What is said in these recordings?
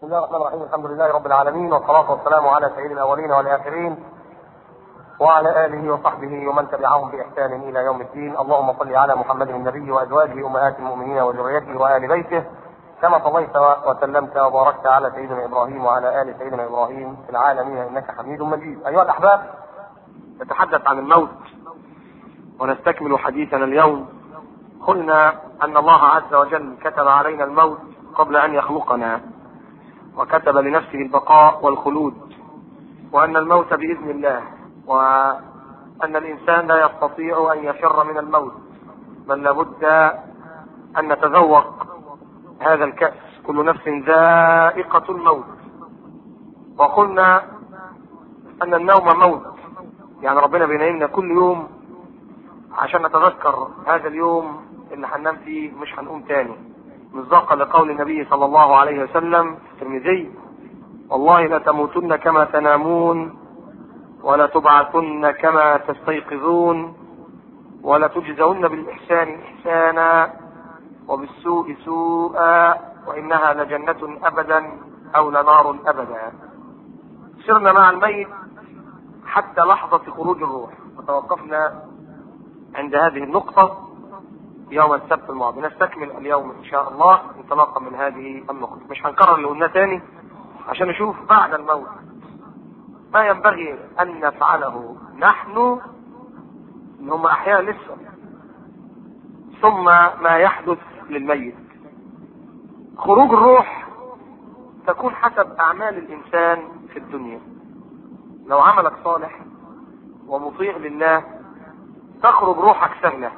بسم الله الرحمن الرحيم الحمد لله رب العالمين والصلاة والسلام على سيد الأولين والآخرين وعلى آله وصحبه ومن تبعهم بإحسان إلى يوم الدين اللهم صل على محمد النبي وأزواجه أمهات المؤمنين وذريته وآل بيته كما صليت وسلمت وباركت على سيدنا إبراهيم وعلى آل سيدنا إبراهيم في العالمين إنك حميد مجيد أيها الأحباب نتحدث عن الموت ونستكمل حديثنا اليوم قلنا أن الله عز وجل كتب علينا الموت قبل أن يخلقنا وكتب لنفسه البقاء والخلود وأن الموت بإذن الله وأن الإنسان لا يستطيع أن يفر من الموت بل لابد أن نتذوق هذا الكأس كل نفس ذائقة الموت وقلنا أن النوم موت يعني ربنا بينيمنا كل يوم عشان نتذكر هذا اليوم اللي هننام فيه مش هنقوم تاني مصداقا لقول النبي صلى الله عليه وسلم في الترمذي والله لتموتن كما تنامون ولا تبعثن كما تستيقظون ولا تجزون بالإحسان إحسانا وبالسوء سوءا وإنها لجنة أبدا أو لنار أبدا سرنا مع الميت حتى لحظة خروج الروح وتوقفنا عند هذه النقطة يوم السبت الماضي نستكمل اليوم ان شاء الله انطلاقا من هذه النقطة مش هنكرر اللي قلناه تاني عشان نشوف بعد الموت ما ينبغي ان نفعله نحن ان هم احياء لسه ثم ما يحدث للميت خروج الروح تكون حسب اعمال الانسان في الدنيا لو عملك صالح ومطيع لله تخرج روحك سهله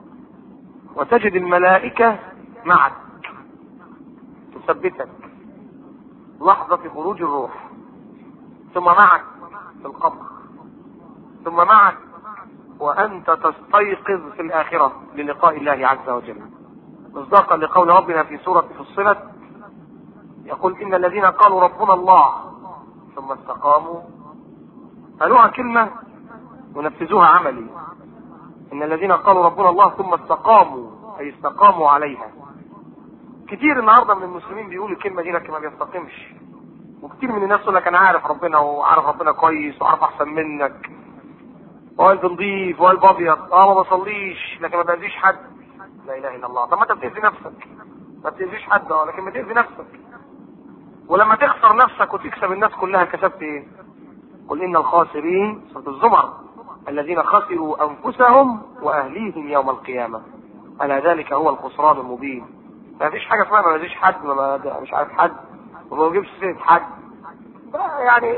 وتجد الملائكة معك تثبتك لحظة خروج الروح ثم معك في القبر ثم معك وأنت تستيقظ في الآخرة للقاء الله عز وجل مصداقا لقول ربنا في سورة فصلت يقول إن الذين قالوا ربنا الله ثم استقاموا قالوها كلمة ونفذوها عملي ان الذين قالوا ربنا الله ثم استقاموا اي استقاموا عليها كتير النهارده من المسلمين بيقولوا الكلمه دي لكن ما بيستقيمش وكتير من الناس يقول لك انا عارف ربنا وعارف ربنا كويس وعارف احسن منك وقلب نظيف وقلب ابيض اه ما بصليش لكن ما باذيش حد لا اله الا الله طب ما انت بتاذي نفسك ما بتاذيش حد اه لكن بتاذي نفسك ولما تخسر نفسك وتكسب الناس كلها كسبت ايه؟ قل ان الخاسرين سوره الزمر الذين خسروا انفسهم واهليهم يوم القيامه الا ذلك هو الخسران المبين ما فيش حاجه اسمها ما بجيش حد ما مش عارف حد وما بجيبش سيره حد يعني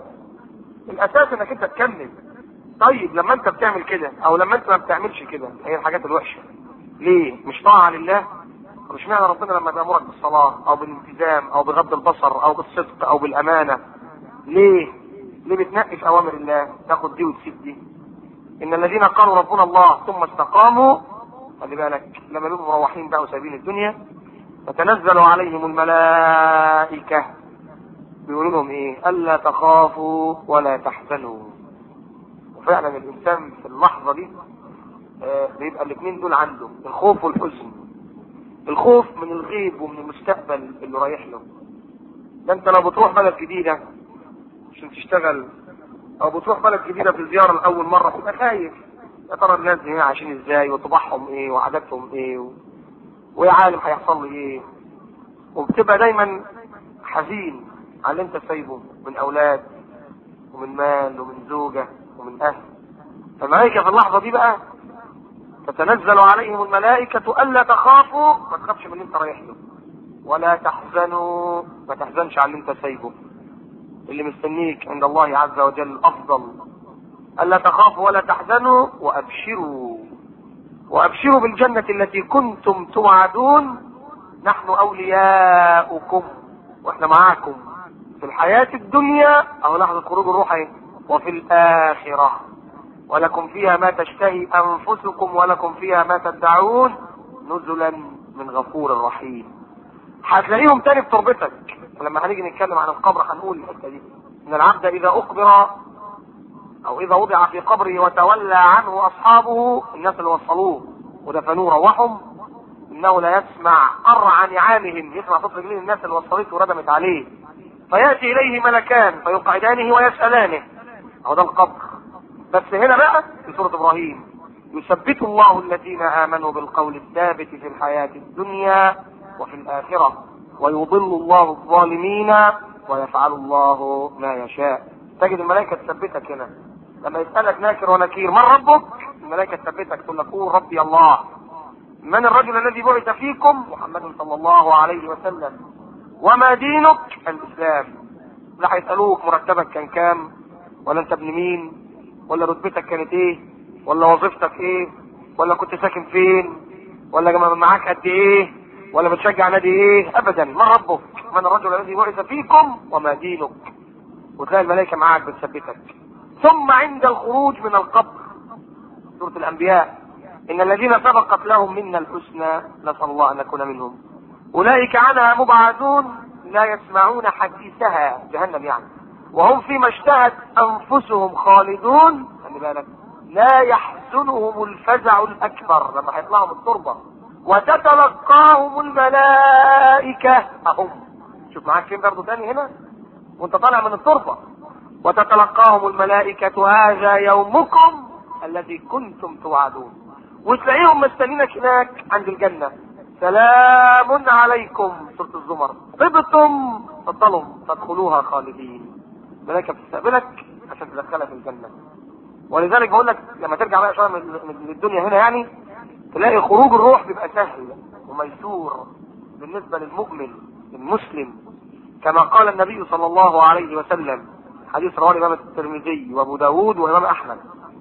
الاساس انك انت تكمل طيب لما انت بتعمل كده او لما انت ما بتعملش كده هي الحاجات الوحشه ليه مش طاعه لله مش معنى ربنا لما بيامرك بالصلاه او بالالتزام او بغض البصر او بالصدق او بالامانه ليه ليه بتنقي في اوامر الله تاخد دي وتسيب دي ان الذين قالوا ربنا الله ثم استقاموا خلي بالك لما بيبقوا مروحين بقى وسايبين الدنيا تتنزل عليهم الملائكة بيقولوا لهم ايه الا تخافوا ولا تحزنوا وفعلا الانسان في اللحظة دي آه بيبقى الاثنين دول عنده الخوف والحزن الخوف من الغيب ومن المستقبل اللي رايح له ده انت لو بتروح بلد جديده عشان تشتغل او بتروح بلد جديده في زياره لاول مره تبقى خايف يا ترى الناس دي عايشين ازاي وطباعهم ايه وعاداتهم ايه و... ويا عالم هيحصل لي ايه وبتبقى دايما حزين على اللي انت سايبه من اولاد ومن مال ومن زوجه ومن اهل فالملائكه في اللحظه دي بقى تتنزل عليهم الملائكه الا تخافوا ما تخافش من اللي انت رايح له ولا تحزنوا ما تحزنش على اللي انت سايبه اللي مستنيك عند الله عز وجل افضل الا تخافوا ولا تحزنوا وابشروا وابشروا بالجنة التي كنتم توعدون نحن اولياؤكم واحنا معاكم في الحياة الدنيا او لحظة خروج الروح وفي الاخرة ولكم فيها ما تشتهي انفسكم ولكم فيها ما تدعون نزلا من غفور رحيم هتلاقيهم تاني في تربتك لما هنيجي نتكلم عن القبر هنقول الحته دي ان العبد اذا اقبر او اذا وضع في قبره وتولى عنه اصحابه الناس اللي وصلوه ودفنوه روحهم ان انه لا يسمع قرع نعامهم يسمع صوت رجلين الناس اللي وصلته وردمت عليه فياتي اليه ملكان فيقعدانه ويسالانه اهو ده القبر بس هنا بقى في سوره ابراهيم يثبت الله الذين امنوا بالقول الثابت في الحياه الدنيا وفي الاخره ويضل الله الظالمين ويفعل الله ما يشاء تجد الملائكه تثبتك هنا لما يسالك ناكر ونكير من ربك الملائكه تثبتك تقول لك قول ربي الله من الرجل الذي بعث فيكم محمد صلى الله عليه وسلم وما دينك الاسلام لا هيسالوك مرتبك كان كام ولا انت ابن مين ولا رتبتك كانت ايه ولا وظيفتك ايه ولا كنت ساكن فين ولا معاك قد ايه ولا بتشجع نادي ايه ابدا من ربك من الرجل الذي بعث فيكم وما دينك وتلاقي الملائكه معاك بتثبتك ثم عند الخروج من القبر سوره الانبياء ان الذين سبقت لهم منا الحسنى نسال الله ان نكون منهم اولئك عنها مبعدون لا يسمعون حديثها جهنم يعني وهم فيما اشتهت انفسهم خالدون خلي بالك لا يحزنهم الفزع الاكبر لما هيطلعوا من التربه وتتلقاهم الملائكه اهم شوف معاك فين برضه تاني هنا وانت طالع من التربه وتتلقاهم الملائكه هذا يومكم الذي كنتم توعدون وتلاقيهم مستنينك هناك عند الجنه سلام عليكم سوره الزمر طبتم تفضلوا تدخلوها خالدين الملائكه بتستقبلك عشان تدخلها في الجنه ولذلك بقول لك لما ترجع بقى شويه من الدنيا هنا يعني تلاقي خروج الروح بيبقى سهل وميسور بالنسبه للمؤمن المسلم كما قال النبي صلى الله عليه وسلم حديث رواه الامام الترمذي وابو داود والامام احمد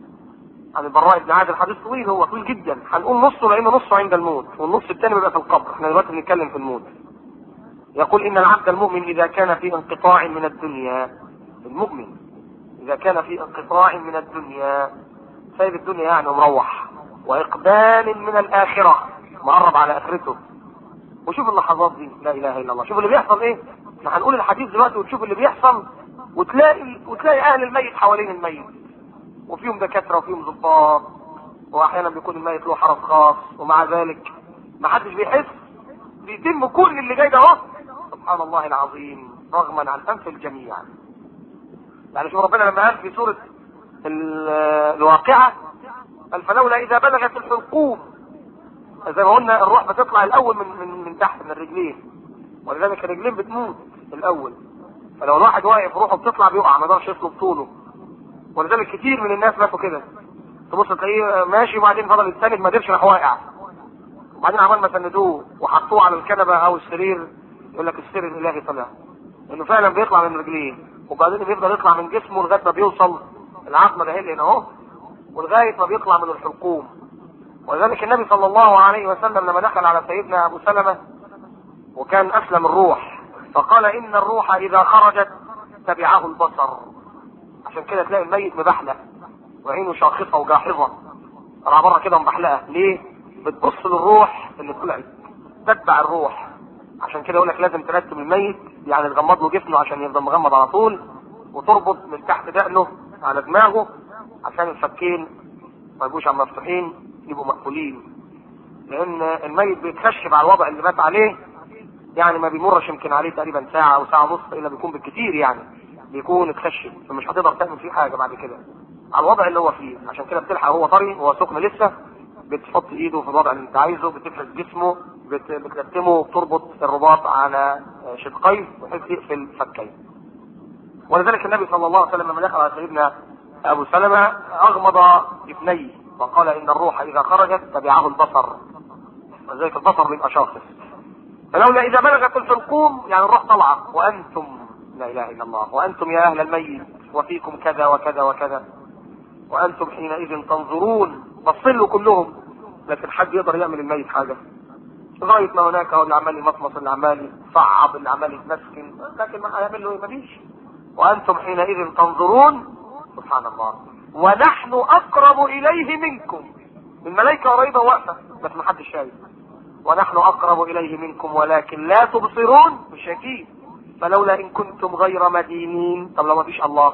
عن البراء بن عازب الحديث طويل هو طويل جدا هنقول نصه لان نصه عند الموت والنص الثاني بيبقى في القبر احنا دلوقتي بنتكلم في الموت يقول ان العبد المؤمن اذا كان في انقطاع من الدنيا المؤمن اذا كان في انقطاع من الدنيا سايب الدنيا يعني ومروح واقبال من الاخره مقرب على اخرته وشوف اللحظات دي لا اله الا الله شوف اللي بيحصل ايه احنا هنقول الحديث دلوقتي وتشوف اللي بيحصل وتلاقي وتلاقي اهل الميت حوالين الميت وفيهم دكاتره وفيهم ضباط واحيانا بيكون الميت له حرس خاص ومع ذلك ما حدش بيحس بيتم كل اللي جاي ده اهو سبحان الله العظيم رغما عن انف الجميع يعني شوف ربنا لما قال في سوره الواقعه قال فلولا اذا بلغت الحلقوم زي ما قلنا الروح بتطلع الاول من من من تحت من الرجلين ولذلك الرجلين بتموت الاول فلو الواحد واقف روحه بتطلع بيقع ما يقدرش يطلب طوله ولذلك كتير من الناس ماتوا كده تبص تلاقيه ماشي وبعدين فضل يتسند ما قدرش راح واقع وبعدين عمال ما سندوه وحطوه على الكنبه او السرير يقول لك السر الالهي طلع انه فعلا بيطلع من رجليه وبعدين بيفضل يطلع من جسمه لغايه ما بيوصل العظمه ده هنا اهو ولغايه ما بيطلع من الحلقوم ولذلك النبي صلى الله عليه وسلم لما دخل على سيدنا ابو سلمه وكان اسلم الروح فقال ان الروح اذا خرجت تبعه البصر عشان كده تلاقي الميت مبحلق وعينه شاخصه وجاحظه طلع بره كده مبحلقه ليه؟ بتبص للروح اللي طلعت تتبع الروح عشان كده يقول لك لازم ترتب الميت يعني تغمض له جفنه عشان يفضل مغمض على طول وتربط من تحت دقنه على دماغه عشان الفكين ما يبقوش عم مفتوحين يبقوا مقفولين لان الميت بيتكشف على الوضع اللي مات عليه يعني ما بيمرش يمكن عليه تقريبا ساعه او ساعه ونص الا بيكون بالكثير يعني بيكون اتكشف فمش هتقدر تعمل فيه حاجه بعد كده على الوضع اللي هو فيه عشان كده بتلحق هو طري وهو سخن لسه بتحط ايده في الوضع اللي انت عايزه بتفرد جسمه بت... بتلتمه بتربط الرباط على شدقيه بحيث يقفل فكيه ولذلك النبي صلى الله عليه وسلم لما دخل على سيدنا ابو سلمه اغمض جفنيه وقال ان الروح اذا خرجت تبعه البصر ولذلك البصر بيبقى شاخص فلولا اذا بلغت الحلقوم يعني الروح طلعت وانتم لا اله الا الله وانتم يا اهل الميت وفيكم كذا وكذا وكذا وانتم حينئذ تنظرون بصلوا كلهم لكن حد يقدر يعمل الميت حاجه لغايه ما هناك هو اللي عمال يمصمص اللي عمال يصعب اللي عمال يتمسكن لكن ما هيعمل له ايه مفيش وانتم حينئذ تنظرون سبحان الله ونحن اقرب اليه منكم الملائكه قريبه واقفه بس ما حدش شايف ونحن اقرب اليه منكم ولكن لا تبصرون مش شايفين فلولا ان كنتم غير مدينين طب لو ما فيش الله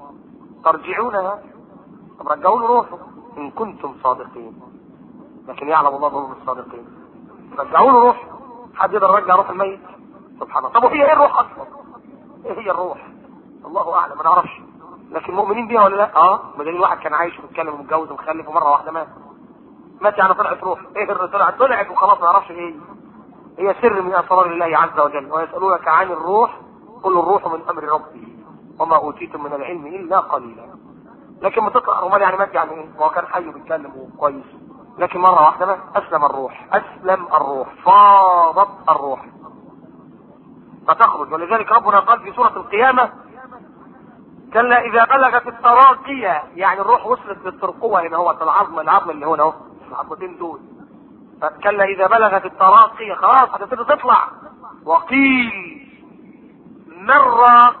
ترجعونها طب رجعوا له روحه ان كنتم صادقين لكن يعلم الله انهم الصادقين رجعوا له روح حد يقدر يرجع روح الميت سبحان الله طب وهي ايه الروح اصلا ايه هي الروح الله اعلم ما نعرفش لكن مؤمنين بيها ولا لا اه بدليل واحد كان عايش ومتكلم ومتجوز ومخلف ومره واحده مات مات يعني طلعت روح ايه اللي طلعت طلعت وخلاص ما نعرفش ايه هي سر من اسرار الله عز وجل ويسالونك عن الروح قل الروح من امر ربي وما اوتيتم من العلم الا قليلا لكن بتقرا امال يعني مات يعني ايه؟ ما هو كان حي وبيتكلم وكويس لكن مره واحده مات اسلم الروح اسلم الروح فاضت الروح فتخرج ولذلك ربنا قال في سوره القيامه كلا اذا بلغت التراقية يعني الروح وصلت للترقوة هنا هو العظم العظم اللي هنا اهو العظمتين دول كلا اذا بلغت التراقية خلاص هتبتدي تطلع وقيل من راق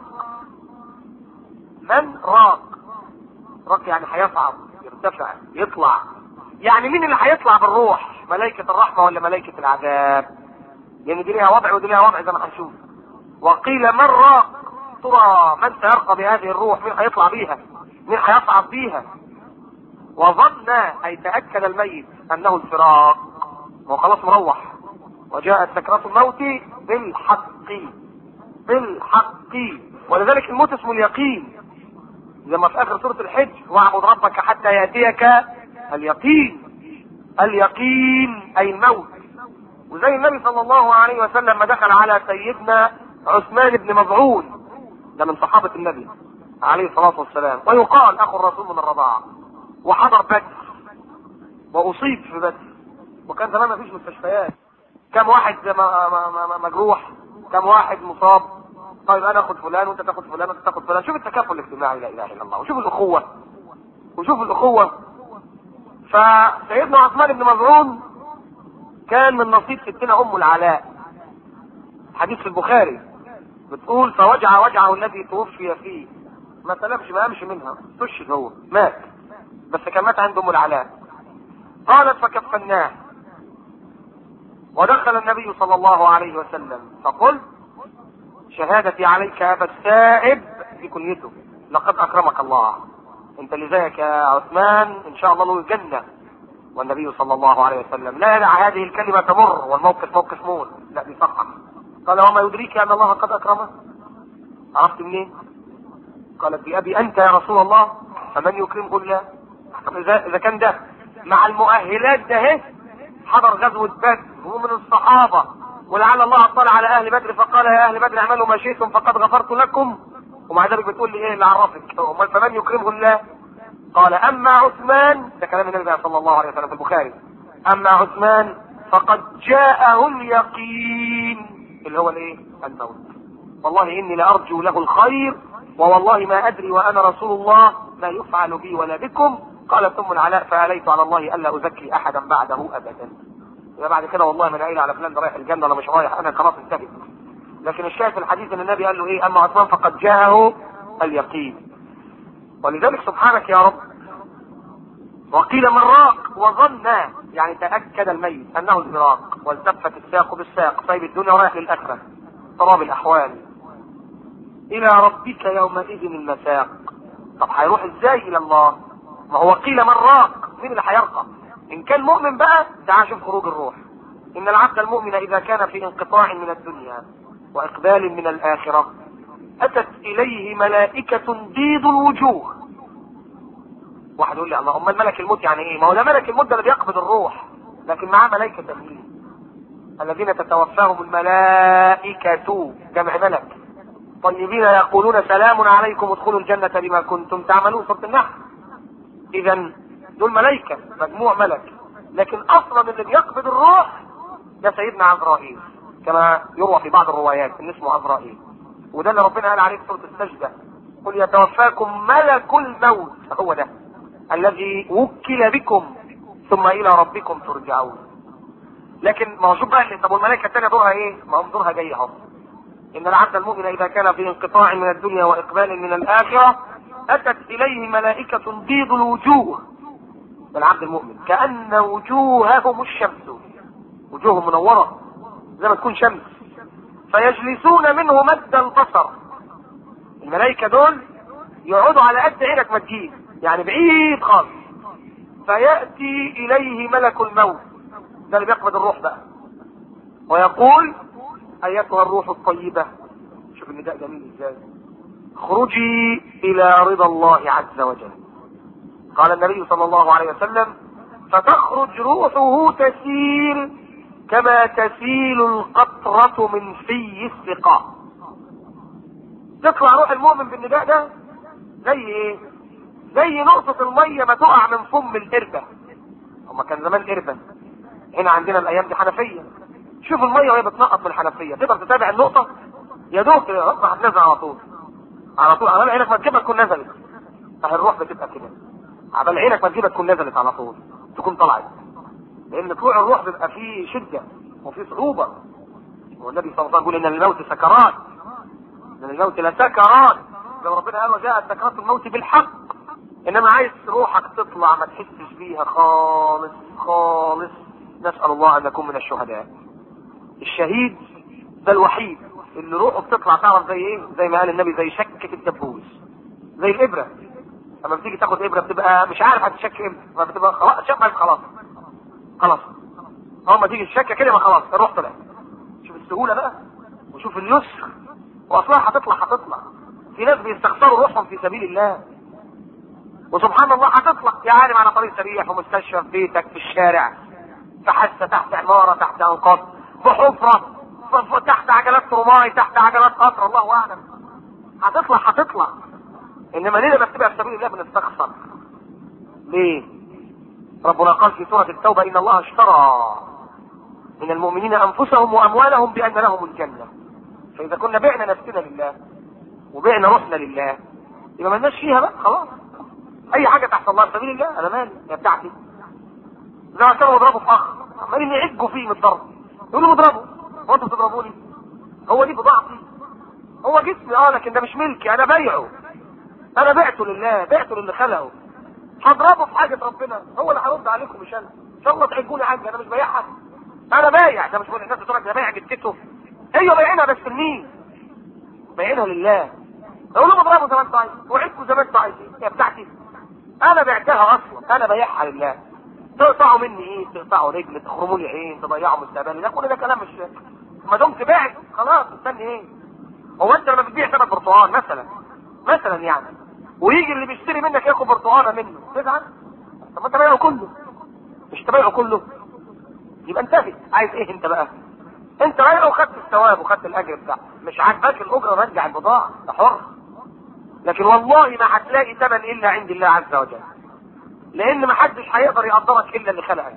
من راق راق يعني هيصعد يرتفع يطلع يعني مين اللي هيطلع بالروح ملائكة الرحمة ولا ملائكة العذاب لان دي ليها وضع ودي ليها وضع زي ما هنشوف وقيل من راق ترى من سيرقى بهذه الروح مين هيطلع بيها مين هيصعد بيها وظن اي تاكد الميت انه الفراق هو خلاص مروح وجاءت سكرات الموت بالحق بالحق ولذلك الموت اسمه اليقين لما في اخر سوره الحج واعبد ربك حتى ياتيك اليقين اليقين اي الموت وزي النبي صلى الله عليه وسلم ما دخل على سيدنا عثمان بن مظعون ده من صحابة النبي عليه الصلاة والسلام ويقال أخو الرسول من الرضاعة وحضر بدر وأصيب في بدر وكان زمان ما فيش مستشفيات كم واحد مجروح كم واحد مصاب طيب انا اخد فلان وانت تاخد فلان وانت تاخد فلان شوف التكافل الاجتماعي لا اله الا الله وشوف الاخوه وشوف الاخوه فسيدنا عثمان بن مظعون كان من نصيب ستنا ام العلاء حديث في البخاري بتقول فوجع وجعه الذي توفي فيه ما سلمش ما قامش منها استشهد هو مات بس كان مات عند ام العلاء قالت فكفناه ودخل النبي صلى الله عليه وسلم فقلت شهادتي عليك ابا السائب في كنيته لقد اكرمك الله انت اللي زيك يا عثمان ان شاء الله له الجنه والنبي صلى الله عليه وسلم لا يدع هذه الكلمه تمر والموقف موقف مول لا بيصحح قال وما يدريك ان الله قد اكرمه عرفت منين قالت بأبي أنت يا رسول الله فمن يكرمه الله طب إذا إذا كان ده مع المؤهلات ده اهي حضر غزوة بدر هو من الصحابة ولعل الله اطلع على أهل بدر فقال يا أهل بدر اعملوا ما شئتم فقد غفرت لكم ومع ذلك بتقول لي إيه اللي عرفك أمال فمن يكرمه الله قال أما عثمان ده كلام النبي صلى الله عليه وسلم في البخاري أما عثمان فقد جاءه اليقين اللي هو الايه الموت والله اني لارجو له الخير ووالله ما ادري وانا رسول الله ما يفعل بي ولا بكم قالت ام العلاء فاليت على الله الا ازكي احدا بعده ابدا يبقى بعد كده والله ما انا قايل على فلان ده رايح الجنه ولا مش رايح انا خلاص انتهت لكن الشاهد في الحديث ان النبي قال له ايه اما عثمان فقد جاءه اليقين ولذلك سبحانك يا رب وقيل من راق وظن يعني تاكد الميت انه الفراق والتفت الساق بالساق طيب الدنيا رايح للاخره اضطراب الاحوال الى ربك يومئذ المساق طب هيروح ازاي الى الله ما هو قيل من راق مين اللي هيرقى ان كان مؤمن بقى تعال شوف خروج الروح ان العبد المؤمن اذا كان في انقطاع من الدنيا واقبال من الاخره اتت اليه ملائكه بيض الوجوه واحد يقول لي الله امال ملك الموت يعني ايه ما هو ده ملك الموت ده اللي بيقبض الروح لكن معاه ملائكه تمهيد الذين تتوفاهم الملائكه جمع ملك طيبين يقولون سلام عليكم ادخلوا الجنة بما كنتم تعملون سورة النحل إذا دول ملائكة مجموع ملك لكن أصلا اللي بيقبض الروح ده سيدنا عزرائيل كما يروى في بعض الروايات ان اسمه عزرائيل وده اللي ربنا قال عليه في سورة السجدة قل يتوفاكم ملك الموت هو ده الذي وكل بكم ثم إلى ربكم ترجعون لكن ما هو شوف بقى طب والملائكة الثانية دورها ايه؟ ما هم دورها جاي اهو إن العبد المؤمن إذا كان في انقطاع من الدنيا وإقبال من الآخرة أتت إليه ملائكة بيض الوجوه العبد المؤمن كأن وجوههم الشمس وجوههم منورة زي ما تكون شمس فيجلسون منه مد البصر الملائكة دول يقعدوا على قد عينك ما تجيب يعني بعيد خالص فيأتي إليه ملك الموت ده اللي بيقبض الروح بقى ويقول ايتها الروح الطيبة شوف النداء جميل ازاي اخرجي الى رضا الله عز وجل قال النبي صلى الله عليه وسلم فتخرج روحه تسيل كما تسيل القطرة من في السقاء تطلع روح المؤمن بالنداء ده زي ايه زي نقطة المية ما تقع من فم القربة هما كان زمان قربة هنا عندنا الايام دي حنفية شوف المية وهي بتنقط من الحنفية تقدر تتابع النقطة يا دوب كده هتنزل على طول على طول على عينك ما تجيبها تكون نزلت فهي الروح بتبقى كده على عينك ما تجيبها تكون نزلت على طول تكون طلعت لان طلوع الروح بيبقى فيه شدة وفيه صعوبة والنبي صلى الله عليه وسلم يقول ان الموت سكرات ان الموت لسكرات لو ربنا قال وجاءت سكرات الموت بالحق انما عايز روحك تطلع ما تحسش بيها خالص خالص نسأل الله ان نكون من الشهداء الشهيد ده الوحيد اللي روحه بتطلع تعرف زي ايه زي ما قال النبي زي شكة الدبوس زي الابرة لما بتيجي تاخد ابرة بتبقى مش عارف هتشك امتى ما بتبقى خلاص شكت خلاص خلاص اول ما تيجي الشكة كده ما خلاص الروح طلعت شوف السهولة بقى وشوف اليسر واصلها هتطلع هتطلع في ناس بيستخسروا روحهم في سبيل الله وسبحان الله هتطلع يا عالم على طريق سريع في مستشفى في بيتك في الشارع في حاسه تحت عماره تحت انقاض في حفره تحت عجلات رماي تحت عجلات قطر الله اعلم هتطلع هتطلع انما ليه لما بتبقى في سبيل الله بنستخسر ليه ربنا قال في سورة التوبة ان الله اشترى من المؤمنين انفسهم واموالهم بان لهم الجنة فاذا كنا بعنا نفسنا لله وبعنا روحنا لله يبقى مالناش فيها بقى خلاص اي حاجة تحت الله في سبيل الله انا مالي يا بتاعتي زي ما كانوا بيضربوا في اخ عمالين يعجوا فيه من الضرب يقولوا اضربوا هو انتوا بتضربوني هو دي بضاعتي هو جسمي اه لكن ده مش ملكي انا بايعه انا بعته لله بعته للي خلقه هضربه في حاجه ربنا هو اللي هيرد عليكم مش انا ان شاء الله تعجبوني حاجه انا مش بايع حد انا بايع ده مش بقول الناس بتقول لك ده بايع جدته ايوه بايعينها بس لمين؟ بايعينها لله اقول لهم اضربوا زي ما انتوا عايزين وعدكم زي ما انتوا عايزين هي بتاعتي انا بعتها اصلا انا بايعها لله تقطعوا مني ايه تقطعوا رجل تخرموا لي عين تضيعوا مستقبلي ده كل ده كلام مش ما دمت بعت خلاص استني ايه هو انت لما بتبيع ثلاث برتقال مثلا مثلا يعني ويجي اللي بيشتري منك ياخد برتقاله منه تزعل طب ما انت بايعه كله مش تبيعه كله يبقى انتهي عايز ايه انت بقى انت بايعه وخدت الثواب وخدت الاجر بتاعه مش عاجباك الاجره رجع البضاعه ده حر لكن والله ما هتلاقي ثمن الا عند الله عز وجل لان ما حدش هيقدر يقدرك الا اللي خلقك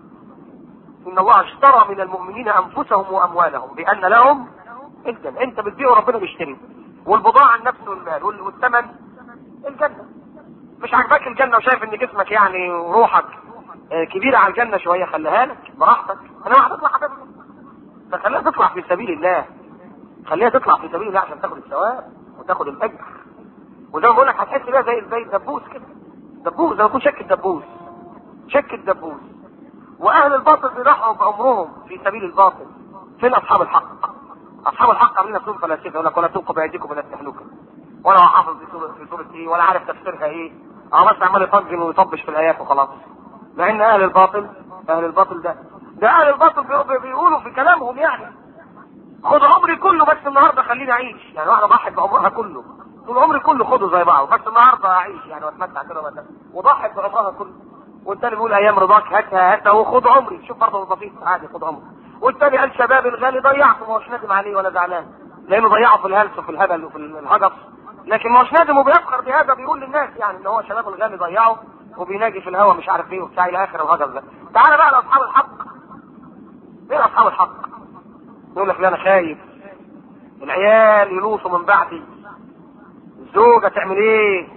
ان الله اشترى من المؤمنين انفسهم واموالهم بان لهم الجنه انت بتبيع وربنا بيشتري والبضاعه النفس والمال والثمن الجنه مش عاجباك الجنه وشايف ان جسمك يعني وروحك كبيره على الجنه شويه خليها لك براحتك انا هتطلع هتطلع فخليها تطلع في سبيل الله خليها تطلع في سبيل الله عشان تاخد الثواب وتاخد الاجر وزي ما بقول لك هتحس بيها زي زي الدبوس كده دبوس زي ما يكون شك الدبوس شك الدبوس واهل الباطل بيضحوا بعمرهم في سبيل الباطل فين اصحاب الحق اصحاب الحق عاملين نفسهم فلاسفه يقول لك ولا تلقوا بايديكم الى التهلكه ولا هو حافظ في سوره في سوره ايه ولا عارف تفسيرها ايه اه بس عمال يطجن ويطبش في الايات وخلاص مع ان اهل الباطل اهل الباطل ده ده اهل الباطل بيقولوا في كلامهم يعني خد عمري كله بس النهارده خليني اعيش يعني واحده ضحت بعمرها كله طول عمري كله خده زي بعض بس النهارده اعيش يعني واتمتع كده ولا وضحت بعمرها كله والتاني بيقول ايام رضاك هاتها هاتها وخد عمري شوف برضه البسيط عادي خد عمري والتاني قال شباب الغالي ضيعته ما هوش ندم عليه ولا زعلان لانه ضيعه في الهلس وفي الهبل وفي الهجس لكن ما هوش ندم وبيفخر بهذا بيقول للناس يعني ان هو شباب الغالي ضيعه وبيناجي في الهوا مش عارف ايه وبتاع الى اخر الهجس ده تعالى بقى لاصحاب الحق مين اصحاب الحق يقول لك لا انا خايف العيال يلوصوا من بعدي الزوجة تعمل ايه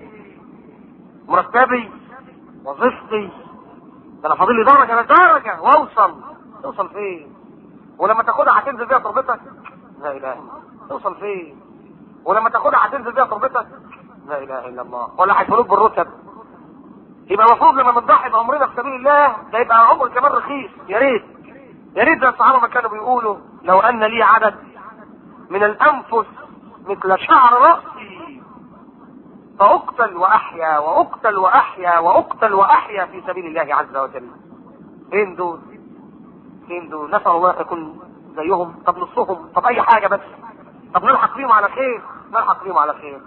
مرتبي وظيفتي ده انا فاضل لي درجة انا درجة واوصل توصل فين ولما تاخدها هتنزل بيها تربتك لا اله الا الله توصل فين ولما تاخدها هتنزل بيها تربتك لا اله الا الله ولا هيفولوك بالرتب يبقى المفروض لما بنضحي بعمرنا في سبيل الله ده يبقى عمر كمان رخيص يا ريت يا ريت زي الصحابه ما كانوا بيقولوا لو ان لي عدد من الانفس مثل شعر راسي فاقتل واحيا واقتل واحيا واقتل واحيا في سبيل الله عز وجل فين دول فين دول نسال الله ان يكون زيهم طب نصهم طب اي حاجه بس طب نلحق بيهم على خير نلحق بيهم على خير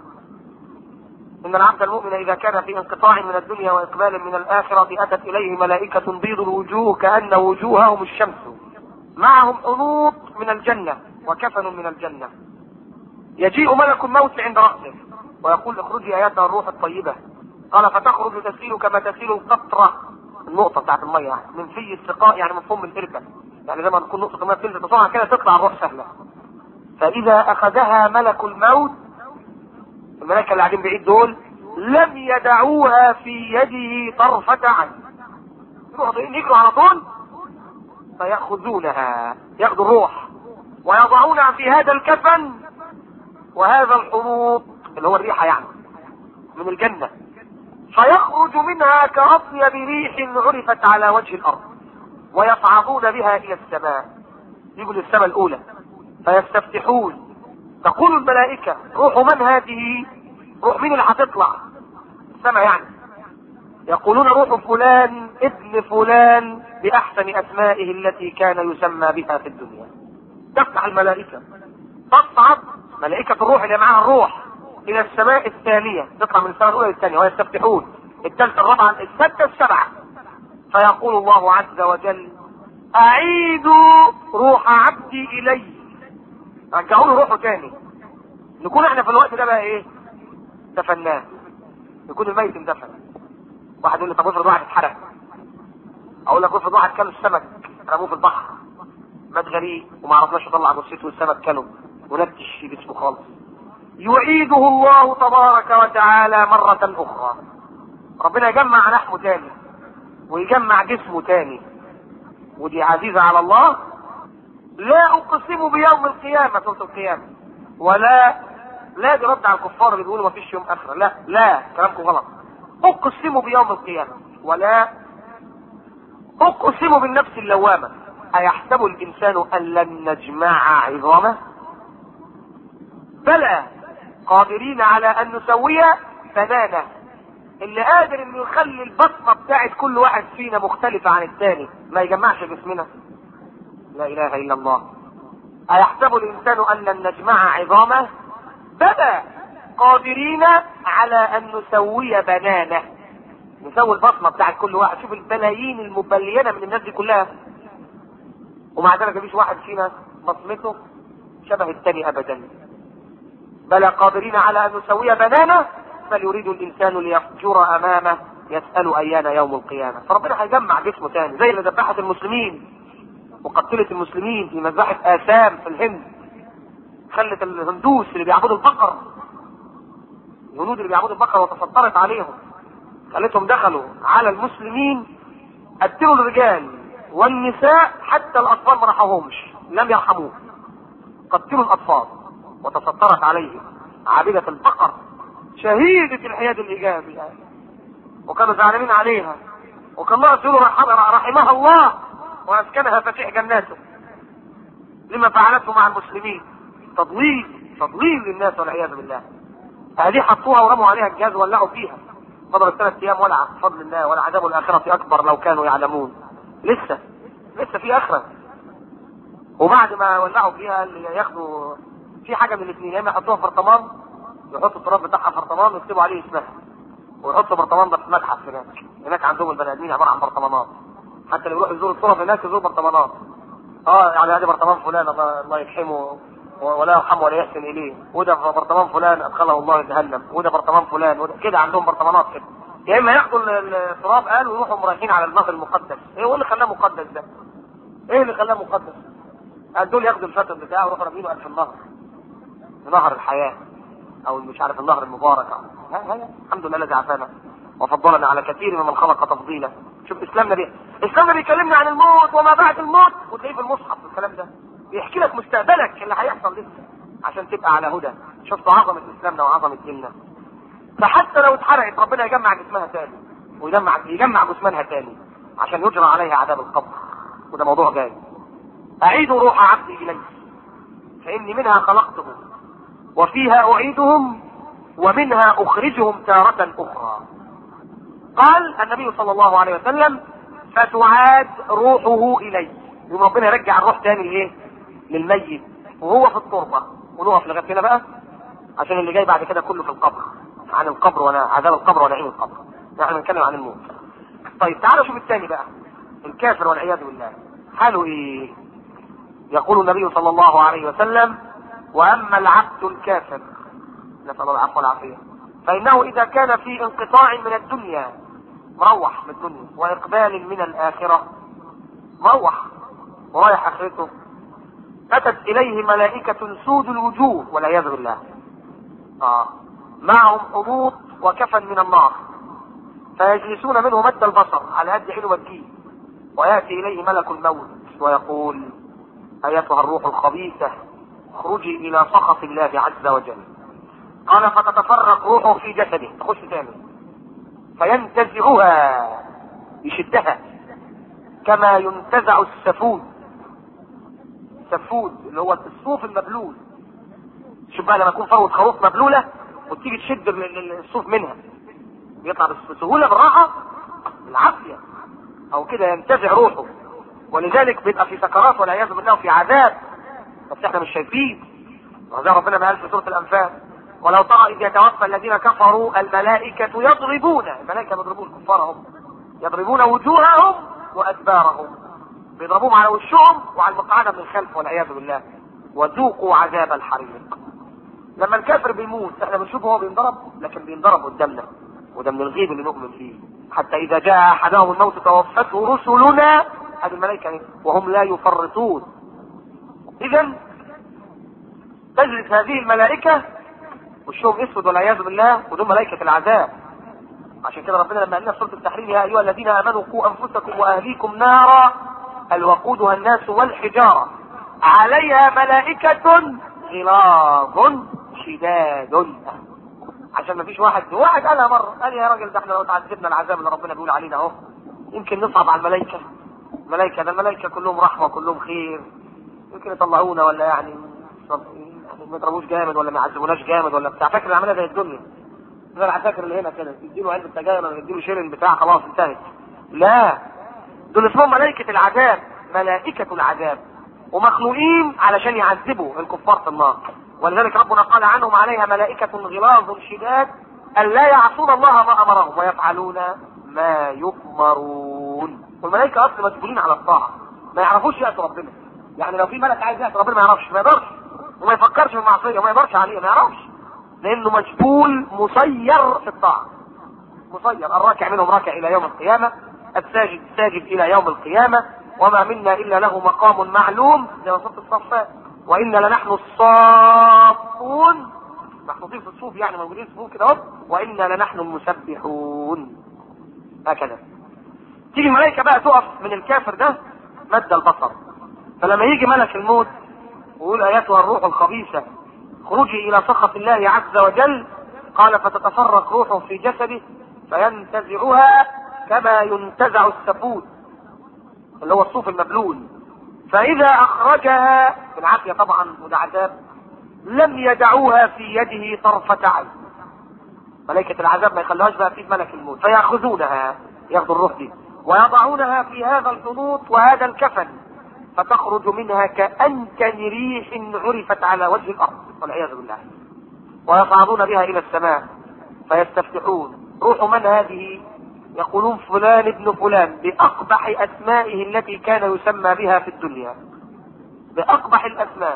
ان العبد المؤمن اذا كان في انقطاع من الدنيا واقبال من الاخره اتت اليه ملائكه بيض الوجوه كان وجوههم الشمس معهم حنوط من الجنه وكفن من الجنه يجيء ملك الموت عند راسه ويقول اخرجي اياتها الروح الطيبه قال فتخرج تسيل كما تسيل القطره النقطه بتاعت الميه يعني من في السقاء يعني من فم القربه يعني لما تكون نقطه الميه بتنزل بسرعه كده تطلع الروح سهله فاذا اخذها ملك الموت الملائكه اللي قاعدين بعيد دول لم يدعوها في يده طرفة عين يروحوا يجروا على طول فيأخذونها ياخذوا الروح ويضعونها في هذا الكفن وهذا الحنوط اللي هو الريحة يعني من الجنة فيخرج منها كأطيب ريح عرفت على وجه الأرض ويصعدون بها إلى السماء يجوا للسماء الأولى فيستفتحون تقول الملائكة روح من هذه روح مين اللي هتطلع السماء يعني يقولون روح فلان ابن فلان بأحسن أسمائه التي كان يسمى بها في الدنيا تفتح الملائكة تصعد ملائكة الروح اللي معاها الروح إلى السماء الثانية تطلع من السماء الأولى للثانية ويستفتحون الثالثة الرابعة السادسة السبعة فيقول الله عز وجل أعيدوا روح عبدي إلي رجعوا له روحه تاني نكون احنا في الوقت ده بقى ايه دفناه يكون الميت اندفن واحد يقول لي طب افرض واحد اتحرق اقول لك افرض واحد كل السمك رموه في البحر مات غريق وما عرفناش نطلع جثته والسمك كله ونتش في جسمه خالص يعيده الله تبارك وتعالى مرة أخرى ربنا يجمع لحمه تاني ويجمع جسمه تاني ودي عزيزة على الله لا أقسم بيوم القيامة سورة القيامة ولا لا دي رد على الكفار اللي بيقولوا ما فيش يوم آخرة لا لا كلامكم غلط أقسم بيوم القيامة ولا أقسم بالنفس اللوامة أيحسب الإنسان أن لن نجمع عظامه بلى قادرين على أن نسوي بنانه اللي قادر انه يخلي البصمة بتاعت كل واحد فينا مختلفة عن الثاني ما يجمعش جسمنا لا اله الا الله ايحسب الانسان ان لن نجمع عظامه بلى قادرين على ان نسوي بنانه نسوي البصمة بتاعت كل واحد شوف البلايين المبلينة من الناس دي كلها ومع ذلك مفيش واحد فينا بصمته شبه الثاني ابدا بلى قادرين على ان نسوي بنانه بل يريد الانسان ليفجر امامه يسأل ايان يوم القيامة فربنا هيجمع جسمه تاني زي اللي ذبحت المسلمين وقتلت المسلمين في مذبحة آثام في الهند خلت الهندوس اللي بيعبدوا البقر الهنود اللي بيعبدوا البقر وتسطرت عليهم خلتهم دخلوا على المسلمين قتلوا الرجال والنساء حتى الاطفال ما رحمهمش لم يرحموه قتلوا الاطفال وتسطرت عليهم عابدة البقر شهيدة الحياد الايجابي يعني. وكانوا زعلانين عليها وكان الله يقول رحمها الله واسكنها فسيح جناته لما فعلته مع المسلمين تضليل تضليل للناس والعياذ بالله هذه حطوها ورموا عليها الجهاز ولعوا فيها فضلت ثلاث ايام ولعة بفضل الله والعذاب الاخرة اكبر لو كانوا يعلمون لسه لسه في اخرة وبعد ما ولعوا فيها اللي ياخدوا في حاجة من الاثنين يا اما يحطوها في برطمان يحطوا التراب بتاعها في برطمان ويكتبوا عليه اسمها ويحطوا برطمان ده في متحف هناك هناك عندهم البني ادمين عبارة عن برطمانات حتى اللي يروحوا يزوروا التراب هناك يزوروا برطمانات اه يعني هذه برطمان فلان الله, الله يرحمه ولا يرحمه ولا يحسن اليه وده برطمان فلان ادخله الله جهنم وده برطمان فلان وده كده عندهم برطمانات كده يا اما ياخدوا التراب قال ويروحوا رايحين على النهر المقدس ايه هو اللي خلاه مقدس ده ايه اللي خلاه مقدس قال دول ياخدوا الفتن بتاعه ويروحوا رامينه في النهر نهر الحياه او مش عارف النهر المبارك ها ها الحمد لله الذي عافانا وفضلنا على كثير ممن خلق تفضيلا شوف اسلامنا بيه اسلامنا بيكلمنا عن الموت وما بعد الموت وتلاقيه في المصحف الكلام ده بيحكي لك مستقبلك اللي هيحصل لسه عشان تبقى على هدى شفت عظمة اسلامنا وعظمة ديننا فحتى لو اتحرقت ربنا يجمع جسمها تاني ويجمع يجمع جثمانها تاني عشان يجرى عليها عذاب القبر وده موضوع جاي اعيد روح عبدي الي فاني منها خلقته وفيها اعيدهم ومنها اخرجهم تارة اخرى قال النبي صلى الله عليه وسلم فتعاد روحه اليه يوم ربنا يرجع الروح تاني لايه للميت وهو في التربه ونقف لغايه هنا بقى عشان اللي جاي بعد كده كله في القبر عن القبر ولا عذاب القبر ونعيم القبر نحن بنتكلم عن الموت طيب تعالوا شوف الثاني بقى الكافر والعياذ بالله حاله ايه يقول النبي صلى الله عليه وسلم واما العبد الكافر نسال الله العفو والعافيه فانه اذا كان في انقطاع من الدنيا مروح من الدنيا واقبال من الاخره مروح ورايح اخرته اتت اليه ملائكه سود الوجوه والعياذ بالله اه معهم حبوط وكفن من النار فيجلسون منه مد البصر على قد علو الدين وياتي اليه ملك الموت ويقول ايتها الروح الخبيثه اخرجي الى سخط الله عز وجل قال فتتفرق روحه في جسده تخش تاني فينتزعها يشدها كما ينتزع السفود السفود اللي هو الصوف المبلول شوف بقى لما يكون فروة خروف مبلولة وتيجي تشد الصوف منها بيطلع بسهولة بالراحة بالعافية او كده ينتزع روحه ولذلك بيبقى في سكرات والعياذ بالله في عذاب بس احنا مش شايفين وزي ربنا ما قال في سورة الانفال ولو ترى اذ يتوفى الذين كفروا الملائكة يضربون الملائكة يضربون الكفار هم يضربون وجوههم وادبارهم بيضربوهم على وشهم وعلى المقعدة من الخلف والعياذ بالله وذوقوا عذاب الحريق لما الكافر بيموت احنا بنشوفه هو بينضرب لكن بينضرب قدامنا وده من الغيب اللي نؤمن فيه حتى اذا جاء احدهم الموت توفته رسلنا هذه الملائكه وهم لا يفرطون اذا تجلس هذه الملائكه وشهم اسود والعياذ بالله ودول ملائكه العذاب عشان كده ربنا لما قال لنا في سوره التحريم يا ايها الذين امنوا قوا انفسكم واهليكم نارا الوقودها الناس والحجاره عليها ملائكه غلاظ شداد عشان ما فيش واحد واحد قالها مره قال يا راجل ده احنا لو تعذبنا العذاب اللي ربنا بيقول علينا اهو يمكن نصعب على الملائكه الملائكه ده الملائكه كلهم رحمه كلهم خير يمكن يطلعونا ولا يعني ما يضربوش جامد ولا ما يعذبوناش جامد ولا بتاع فاكر العمليه زي الدنيا زي العساكر اللي هنا كده يديله علبه سجاير ولا يديله شيرن بتاع خلاص انتهت لا دول اسمهم ملائكه العذاب ملائكه العذاب ومخلوقين علشان يعذبوا الكفار في النار ولذلك ربنا قال عنهم عليها ملائكة غلاظ شداد أن لا يعصون الله ما أمرهم ويفعلون ما يؤمرون والملائكة أصلا مسؤولين على الطاعة ما يعرفوش يأتوا ربنا يعني لو في ملك عايز يأتي ربنا ما يعرفش ما يقدرش وما يفكرش في المعصية وما يقدرش عليه ما يعرفش لأنه مجبول مسير في الطاعة مسير الراكع منهم راكع إلى يوم القيامة الساجد ساجد إلى يوم القيامة وما منا إلا له مقام معلوم زي ما صوت الصفات وإنا لنحن الصافون محطوطين في الصوف يعني موجودين في الصوف كده اهو وإنا لنحن المسبحون هكذا تيجي الملائكة بقى تقف من الكافر ده مد البصر فلما يجي ملك الموت ويقول اياتها الروح الخبيثة خروجي الى سخط الله عز وجل قال فتتفرق روحه في جسده فينتزعها كما ينتزع السفود اللي هو الصوف المبلول فإذا أخرجها بالعافية طبعا وده عذاب لم يدعوها في يده طرفة عين ملائكة العذاب ما يخلوهاش بقى في ملك الموت فيأخذونها ياخذوا الروح دي ويضعونها في هذا الحنوط وهذا الكفن فتخرج منها كأنكن ريح عرفت على وجه الأرض والعياذ بالله ويصعدون بها إلى السماء فيستفتحون روح من هذه يقولون فلان ابن فلان بأقبح أسمائه التي كان يسمى بها في الدنيا بأقبح الأسماء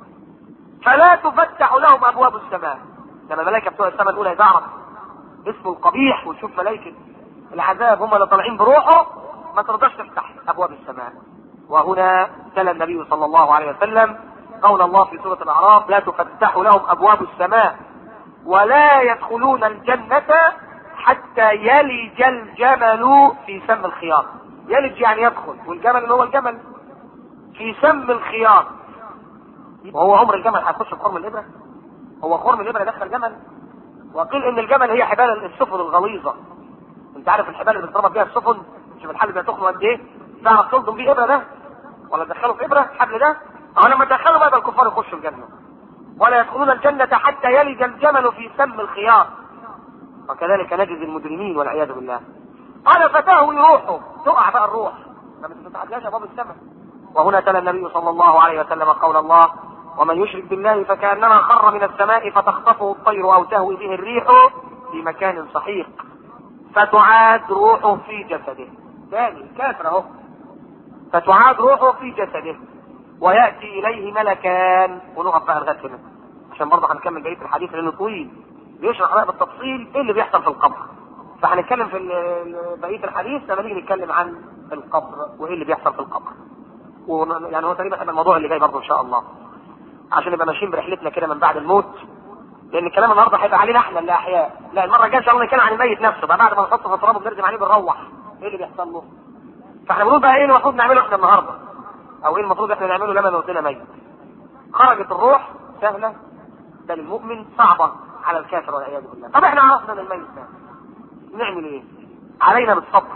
فلا تفتح لهم أبواب السماء لما الملائكة بتوع السماء الأولى يعرف اسمه القبيح ويشوف ملائكة العذاب هم اللي طالعين بروحه ما ترضاش تفتح أبواب السماء وهنا تلا النبي صلى الله عليه وسلم قول الله في سورة الأعراف لا تفتح لهم أبواب السماء ولا يدخلون الجنة حتى يلج الجمل في سم الخياط يلج يعني يدخل والجمل اللي هو الجمل في سم الخياط وهو عمر الجمل هيخش في خرم الابره هو خرم الابره دخل جمل وقيل ان الجمل هي حبال السفن الغليظه انت عارف الحبال اللي بتضرب بيها السفن شوف الحبل ده تخنه قد ايه تعرف تلضم بيه ابره ده ولا تدخله في ابره الحبل ده او لما تدخله بقى الكفار يخشوا الجنه ولا يدخلون الجنه حتى يلج الجمل في سم الخياط وكذلك نجزي المجرمين والعياذ بالله قال فتاه روحه تقع بقى الروح ما بتتعداش ابواب السماء وهنا تلا النبي صلى الله عليه وسلم قول الله ومن يشرك بالله فكانما خر من السماء فتخطفه الطير او تهوي به الريح في مكان صحيح فتعاد روحه في جسده ثاني كافر اهو فتعاد روحه في جسده وياتي اليه ملكان ونقف بقى لغايه هنا عشان برضه هنكمل بقيه الحديث لانه طويل بيشرح بقى بالتفصيل ايه اللي بيحصل في القبر فهنتكلم في بقيه الحديث لما نيجي نتكلم عن القبر وايه اللي بيحصل في القبر يعني هو تقريبا هيبقى الموضوع اللي جاي برضه ان شاء الله عشان نبقى ماشيين برحلتنا كده من بعد الموت لان الكلام النهارده هيبقى علينا احنا اللي احياء لا المره الجايه ان شاء الله نتكلم عن الميت نفسه بقى بعد ما نحطه في التراب وبنرجم عليه بنروح ايه اللي بيحصل له فاحنا بنقول بقى ايه اللي المفروض نعمله احنا النهارده او ايه المفروض احنا نعمله لما موتنا ميت خرجت الروح سهله ده للمؤمن صعبه على الكافر والعياذ بالله طب احنا عرفنا ان الميت ده نعمل ايه علينا بالصبر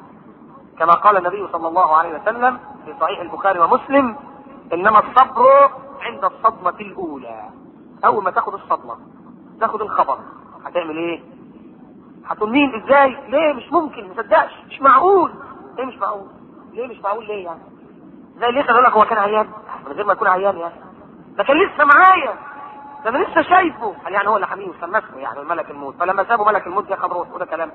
كما قال النبي صلى الله عليه وسلم في صحيح البخاري ومسلم انما الصبر عند الصدمة الاولى اول ما تاخد الصدمة تاخد الخبر هتعمل ايه هتقول مين ازاي ليه مش ممكن مصدقش مش معقول ليه مش معقول ليه مش معقول ليه يعني زي ليه يقول لك هو كان عيان من غير ما يكون عيان يعني ده كان لسه معايا ده انا لسه شايفه قال يعني هو اللي حميه وسمى اسمه يعني ملك الموت فلما سابوا ملك الموت ياخد روح وده كلام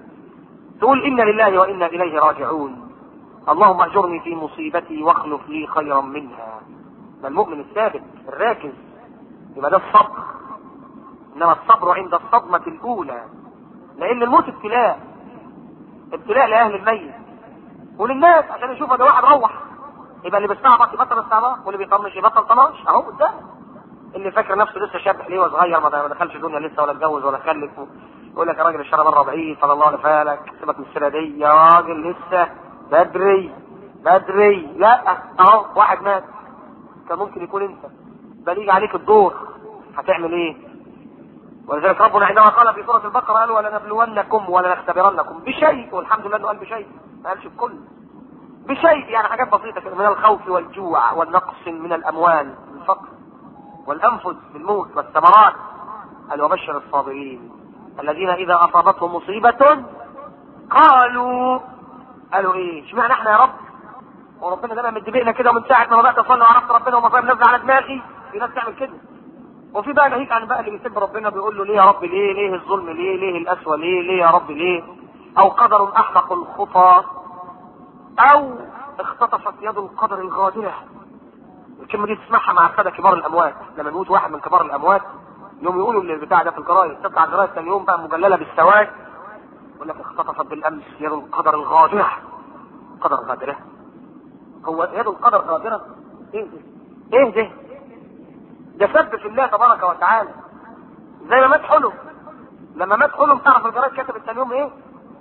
تقول انا لله وانا اليه راجعون اللهم اجرني في مصيبتي واخلف لي خيرا منها ده المؤمن الثابت الراكز يبقى ده الصبر انما الصبر عند الصدمة الاولى لان الموت ابتلاء ابتلاء لاهل الميت وللناس عشان يشوفوا ده واحد روح يبقى اللي بيستعبط يبطل استعباط واللي بيطنش يبطل طناش اهو قدام اللي فاكر نفسه لسه شاب حليوه صغير ما دخلش دنيا لسه ولا اتجوز ولا خلف يقول لك يا راجل الشرع بره بعيد صلى الله عليه فالك سيبك من السيره دي يا راجل لسه بدري بدري لا اهو واحد مات كان ممكن يكون انت بل يجي عليك الدور هتعمل ايه ولذلك ربنا عندما قال في سوره البقره قال ولنبلونكم ولنختبرنكم بشيء والحمد لله انه قال بشيء ما قالش بكل بشيء يعني حاجات بسيطه كده من الخوف والجوع والنقص من الاموال الفقر والانفس بالموت والثمرات قال وبشر الصابرين الذين اذا اصابتهم مصيبه قالوا قالوا ايه اشمعنى احنا يا رب وربنا دايما مدبقنا كده ومن ساعه ما بدات اصلي وعرفت ربنا ومصايب نازله على دماغي في ناس تعمل كده وفي بقى ناهيك عن بقى اللي بيسب ربنا بيقول له ليه يا رب ليه ليه الظلم ليه ليه القسوه ليه ليه يا رب ليه او قدر احمق الخطى او اختطفت يد القدر الغادره الكلمه دي تسمعها مع الساده كبار الاموات لما يموت واحد من كبار الاموات يوم يقولوا البتاع ده في الجرايد تطلع الجرايد ثاني يوم بقى مجلله بالسواد يقول لك اختطفت بالامس يد القدر الغادره قدر غادره هو يد القدر غادره ايه ده ايه ده ده سب في الله تبارك وتعالى زي ما مات حلم لما مات حلم تعرف الجرايد كتبت ثاني يوم ايه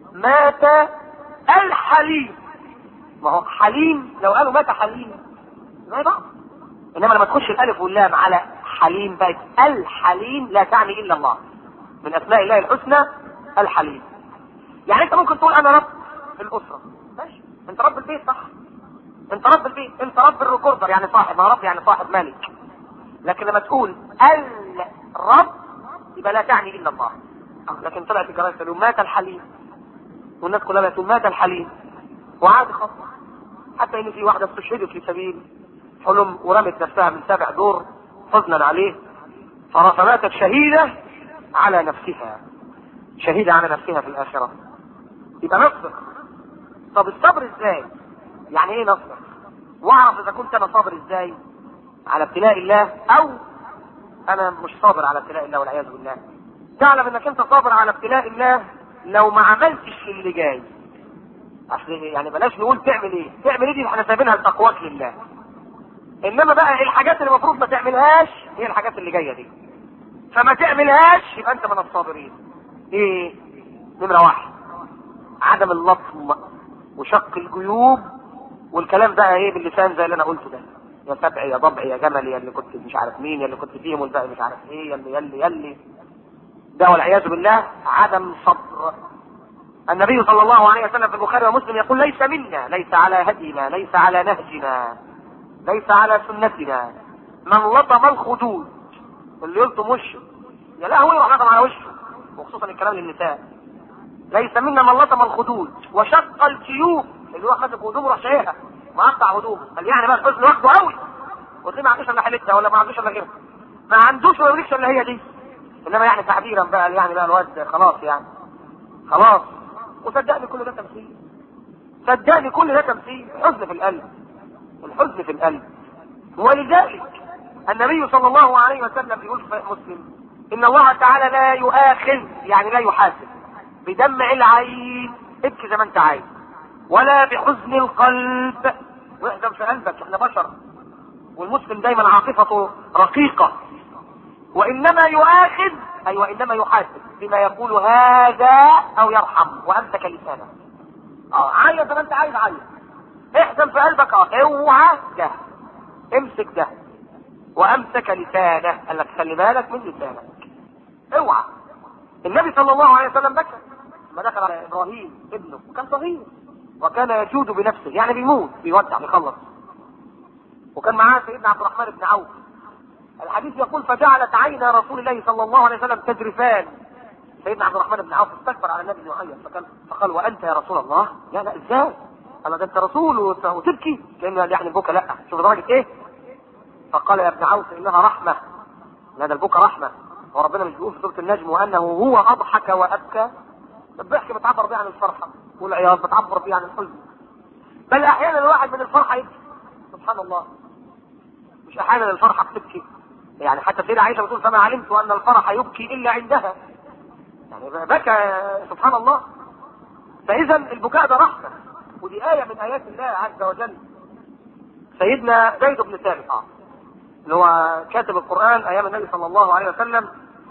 مات الحليم ما هو حليم لو قالوا مات حليم زي بعض انما لما تخش الالف واللام على حليم بقت الحليم لا تعني الا الله من اسماء الله الحسنى الحليم يعني انت ممكن تقول انا رب الاسره ماشي انت رب البيت صح انت رب البيت انت رب الريكوردر يعني صاحب ما رب يعني صاحب مالك لكن لما تقول الرب يبقى لا تعني الا الله لكن طلعت الجرايد تقول مات الحليم والناس كلها تقول مات الحليم وعادي خالص حتى ان في واحده استشهدت في سبيل حلم ورمت نفسها من سبع دور حزنا عليه فماتت شهيده على نفسها شهيده على نفسها في الاخره يبقى نصبر طب الصبر ازاي يعني ايه نصبر واعرف اذا كنت انا صابر ازاي على ابتلاء الله او انا مش صابر على ابتلاء الله والعياذ بالله تعلم انك انت صابر على ابتلاء الله لو ما عملتش اللي جاي اصل يعني بلاش نقول تعمل ايه تعمل ايه دي احنا سايبينها لتقواك لله انما بقى الحاجات اللي المفروض ما تعملهاش هي الحاجات اللي جايه دي فما تعملهاش يبقى انت من الصابرين ايه نمره واحد عدم اللطم وشق الجيوب والكلام بقى ايه باللسان زي اللي انا قلته ده يا سبع يا ضبع يا جمل يا اللي كنت مش عارف مين يا اللي كنت فيهم والباقي مش عارف ايه يا اللي يا اللي يا اللي ده والعياذ بالله عدم صبر النبي صلى الله عليه وسلم في البخاري ومسلم يقول ليس منا ليس على هدينا ليس على نهجنا ليس على سنتنا من لطم الخدود اللي يلطم وشه يا لهوي يروح لطم على وشه وخصوصا الكلام للنساء ليس منا من لطم الخدود وشق الجيوب اللي هو خد هدومه وراح شايلها مقطع هدومه قال يعني بقى الحزن واخده قوي وتلاقيه ما عندوش الا حالتها ولا ما عندوش الا غيرها ما عندوش ولا يملكش الا هي دي انما يعني تعبيرا بقى يعني بقى الواد خلاص يعني خلاص وصدقني كل ده تمثيل صدقني كل ده تمثيل الحزن في القلب الحزن في القلب ولذلك النبي صلى الله عليه وسلم يقول في مسلم ان الله تعالى لا يؤاخذ يعني لا يحاسب بدمع العين ابكي زي ما انت عايز ولا بحزن القلب واحزن في قلبك احنا بشر والمسلم دايما عاطفته رقيقة وانما يؤاخذ اي وانما يحاسب بما يقول هذا او يرحم وامسك لسانه اه عيط زي ما انت عايز عيط احزن في قلبك اه اوعى ده امسك ده وامسك لسانه قال لك خلي بالك من لسانك اوعى النبي صلى الله عليه وسلم بكى لما دخل على ابراهيم ابنه وكان صغير وكان يجود بنفسه يعني بيموت بيودع بيخلص وكان معاه سيدنا عبد الرحمن بن عوف الحديث يقول فجعلت عينا رسول الله صلى الله عليه وسلم تجرفان سيدنا عبد الرحمن بن عوف استكبر على النبي يعيط فقال فقال وانت يا رسول الله لا لا ازاي قال ده انت رسول وت- وتبكي كان يعني البكا لا شوف درجه ايه فقال يا ابن عوف انها رحمه لا ده البكا رحمه وربنا مش بيقول في سوره النجم وانه هو اضحك وابكى الضحك بتعبر بيه عن الفرحه والعياط بتعبر بيه عن الحزن بل احيانا الواحد من الفرحه يبكي سبحان الله مش احيانا الفرحه بتبكي يعني حتى سيدة عائشه بتقول فما علمت ان الفرح يبكي الا عندها يعني بكى سبحان الله فاذا البكاء ده رحمه ودي ايه من ايات الله عز وجل سيدنا زيد بن ثابت اه اللي هو كاتب القران ايام النبي صلى الله عليه وسلم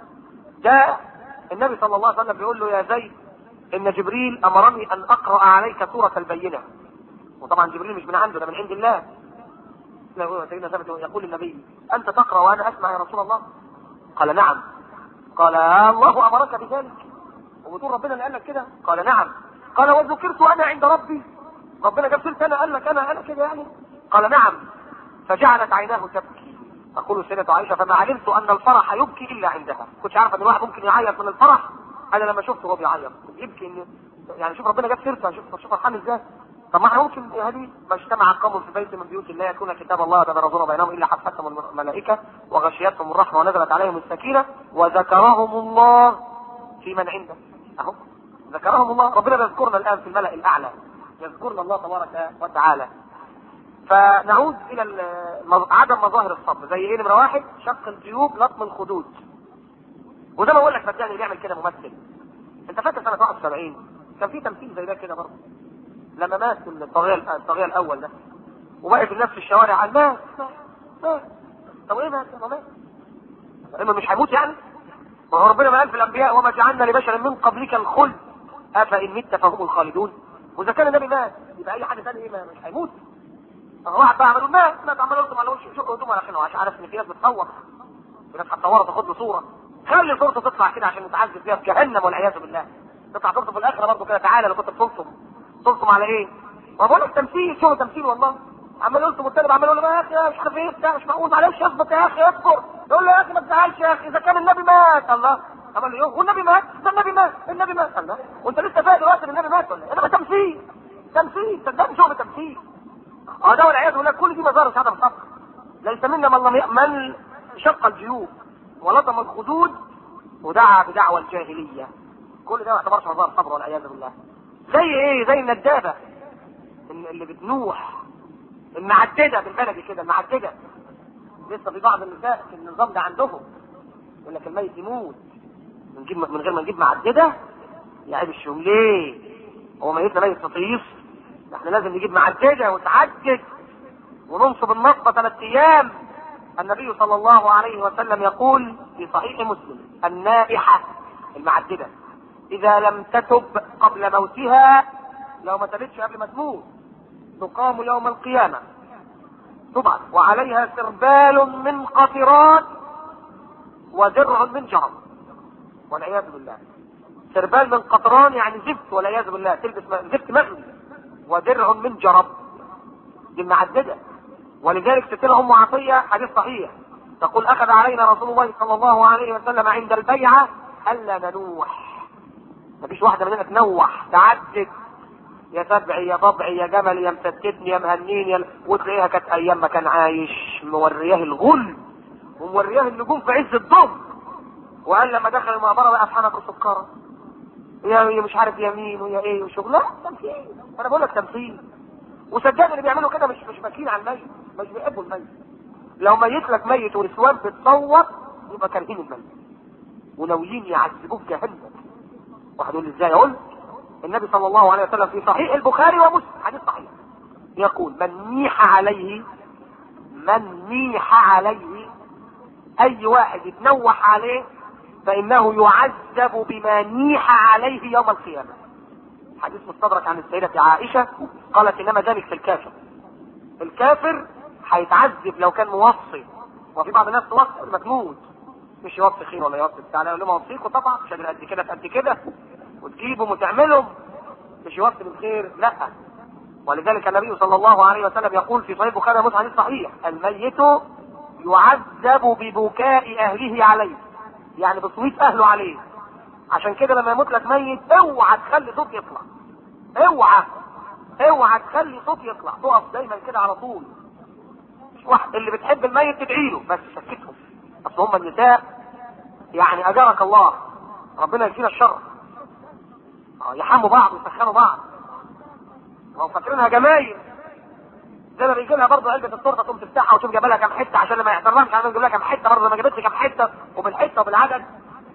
جاء النبي صلى الله عليه وسلم بيقول له يا زيد ان جبريل امرني ان اقرا عليك سوره البينه وطبعا جبريل مش من عنده ده من عند الله لا، سيدنا ثابت يقول النبي انت تقرا وانا اسمع يا رسول الله قال نعم قال الله امرك بذلك وبتقول ربنا اللي قال لك كده قال نعم قال وذكرت انا عند ربي ربنا جاب سيرتي انا قال لك انا انا كده يعني قال نعم فجعلت عيناه تبكي تقول سيدة عائشة فما علمت ان الفرح يبكي الا عندها كنت عارفه ان الواحد ممكن يعيط من الفرح انا لما شفته وهو بيعيط يبكي ان يعني شوف ربنا جاب سيرته شوف شوف فرحان ازاي طب ما احنا ممكن هذه ما اجتمع قوم في بيت من بيوت الله يكون كتاب الله يتدرسون بينهم الا حفتهم الملائكه وغشيتهم الرحمه ونزلت عليهم السكينه وذكرهم الله في من عنده اهو ذكرهم الله ربنا يذكرنا الان في الملا الاعلى يذكرنا الله تبارك وتعالى فنعود الى ال- عدم مظاهر الصبر زي ايه نمره واحد شق الجيوب لطم الخدود وزي ما بقول لك صدقني بيعمل كده ممثل انت فاكر سنه 71 كان في تمثيل زي ده كده برضه لما مات الطاغيه الطاغيه الاول ده وبقت الناس في الشوارع قال مات مات مات طب ايه مات ما مات اما مش هيموت يعني ما هو ربنا ما قال في الانبياء وما جعلنا لبشر من قبلك الخلد افان مت فهم الخالدون واذا كان النبي مات يبقى اي حد ثاني ايه ما- مش هيموت هو واحد بقى عملوا مات مات عمال يرسم على وشه شق هدومه عشان عشان عارف ان في ناس بتصور في ناس هتصور تاخد له صوره خلي صورته تطلع كده عشان نتعذب فيها في جهنم والعياذ بالله تطلع صورته في الاخره برضه كده تعالى لو كنت بتلطم تلطم على ايه؟ ما بقول لك تمثيل شغل تمثيل والله عمال يلطم والتاني عمال يقول له يا اخي مش عارف ايه بتاع مش معقول معلش اثبت يا اخي اذكر يقول له يا اخي ما تزعلش يا اخي اذا كان النبي مات الله عمال له يوم والنبي مات ده النبي مات النبي مات الله وانت لسه فاهم دلوقتي ان النبي مات ولا ايه؟ انما تمثيل تمثيل صدقني شغل تمثيل اه ده والعياذ بالله كل دي مظاهر عدم صبر ليس منا من لم يأمن شق الجيوب ولطم الخدود ودعا بدعوى الجاهلية كل ده ما يعتبرش مظاهر صبر والعياذ بالله زي ايه زي الندابة اللي اللي بتنوح المعددة بالبلدي كده المعددة لسه في بعض النساء في النظام ده عندهم يقول لك الميت يموت نجيب من غير ما نجيب معددة يا عيب الشوم ليه هو ميتنا ميت تطيف ده احنا لازم نجيب معددة وتعدد وننصب النصب ثلاث ايام النبي صلى الله عليه وسلم يقول في صحيح مسلم النائحة المعددة اذا لم تتب قبل موتها لو ما تبتش قبل ما تموت تقام يوم القيامة تبعث وعليها سربال من قطران ودرع من جرم والعياذ بالله سربال من قطران يعني زفت والعياذ بالله تلبس م- زفت مغلي ودرع من جرب دي المعددة ولذلك ستنا ام عطية حديث صحيح تقول اخذ علينا رسول الله صلى الله عليه وسلم عند البيعة الا ننوح مفيش واحدة مننا تنوح تعدد يا سبعي يا ضبعي يا جمل يا مسكتني يا مهنين يا وتلاقيها كانت ايام ما كان عايش مورياه الغل ومورياه النجوم في عز الضم وقال لما دخل المقبره بقى في حنك وسكره يا يا مش عارف يمين ويا ايه وشغل لا تمثيل انا بقول لك تمثيل وصدقني اللي بيعملوا كده مش مش ماكين على الميت مش بيحبوا الميت لو ميت لك ميت ونسوان بتصوت يبقى كارهين الميت وناويين يعذبوه في جهنم واحد يقول لي ازاي اقول النبي صلى الله عليه وسلم في صحيح البخاري ومسلم حديث صحيح يقول من نيح عليه من نيح عليه اي واحد يتنوح عليه فانه يعذب بما نيح عليه يوم القيامه حديث مستدرك عن السيدة عائشة قالت انما ذلك في الكافر الكافر هيتعذب لو كان موصي وفي بعض الناس توصي ما تموت مش يوصي خير ولا يوصي بتاع لا موصيكوا طبعا مش قادر قد كده في قد كده وتجيبهم وتعملهم مش يوصي بالخير لا ولذلك النبي صلى الله عليه وسلم يقول في صحيح البخاري ومسلم حديث صحيح الميت يعذب ببكاء اهله عليه يعني بصويت اهله عليه عشان كده لما يموت لك ميت اوعى تخلي صوت يطلع اوعى اوعى تخلي صوت يطلع تقف دايما كده على طول واحد اللي بتحب الميت تدعي له بس سكتهم اصل هم النساء يعني اجرك الله ربنا يكفينا الشر اه يحموا بعض ويسخنوا بعض هم فاكرينها جمايل زي ما بيجي لها برضه علبه التورته تقوم تفتحها وتقوم جايبه لها كام حته عشان لما يحضرلهاش عشان يجيب لها كام حته برضه ما جابتش كام حته وبالحته وبالعدد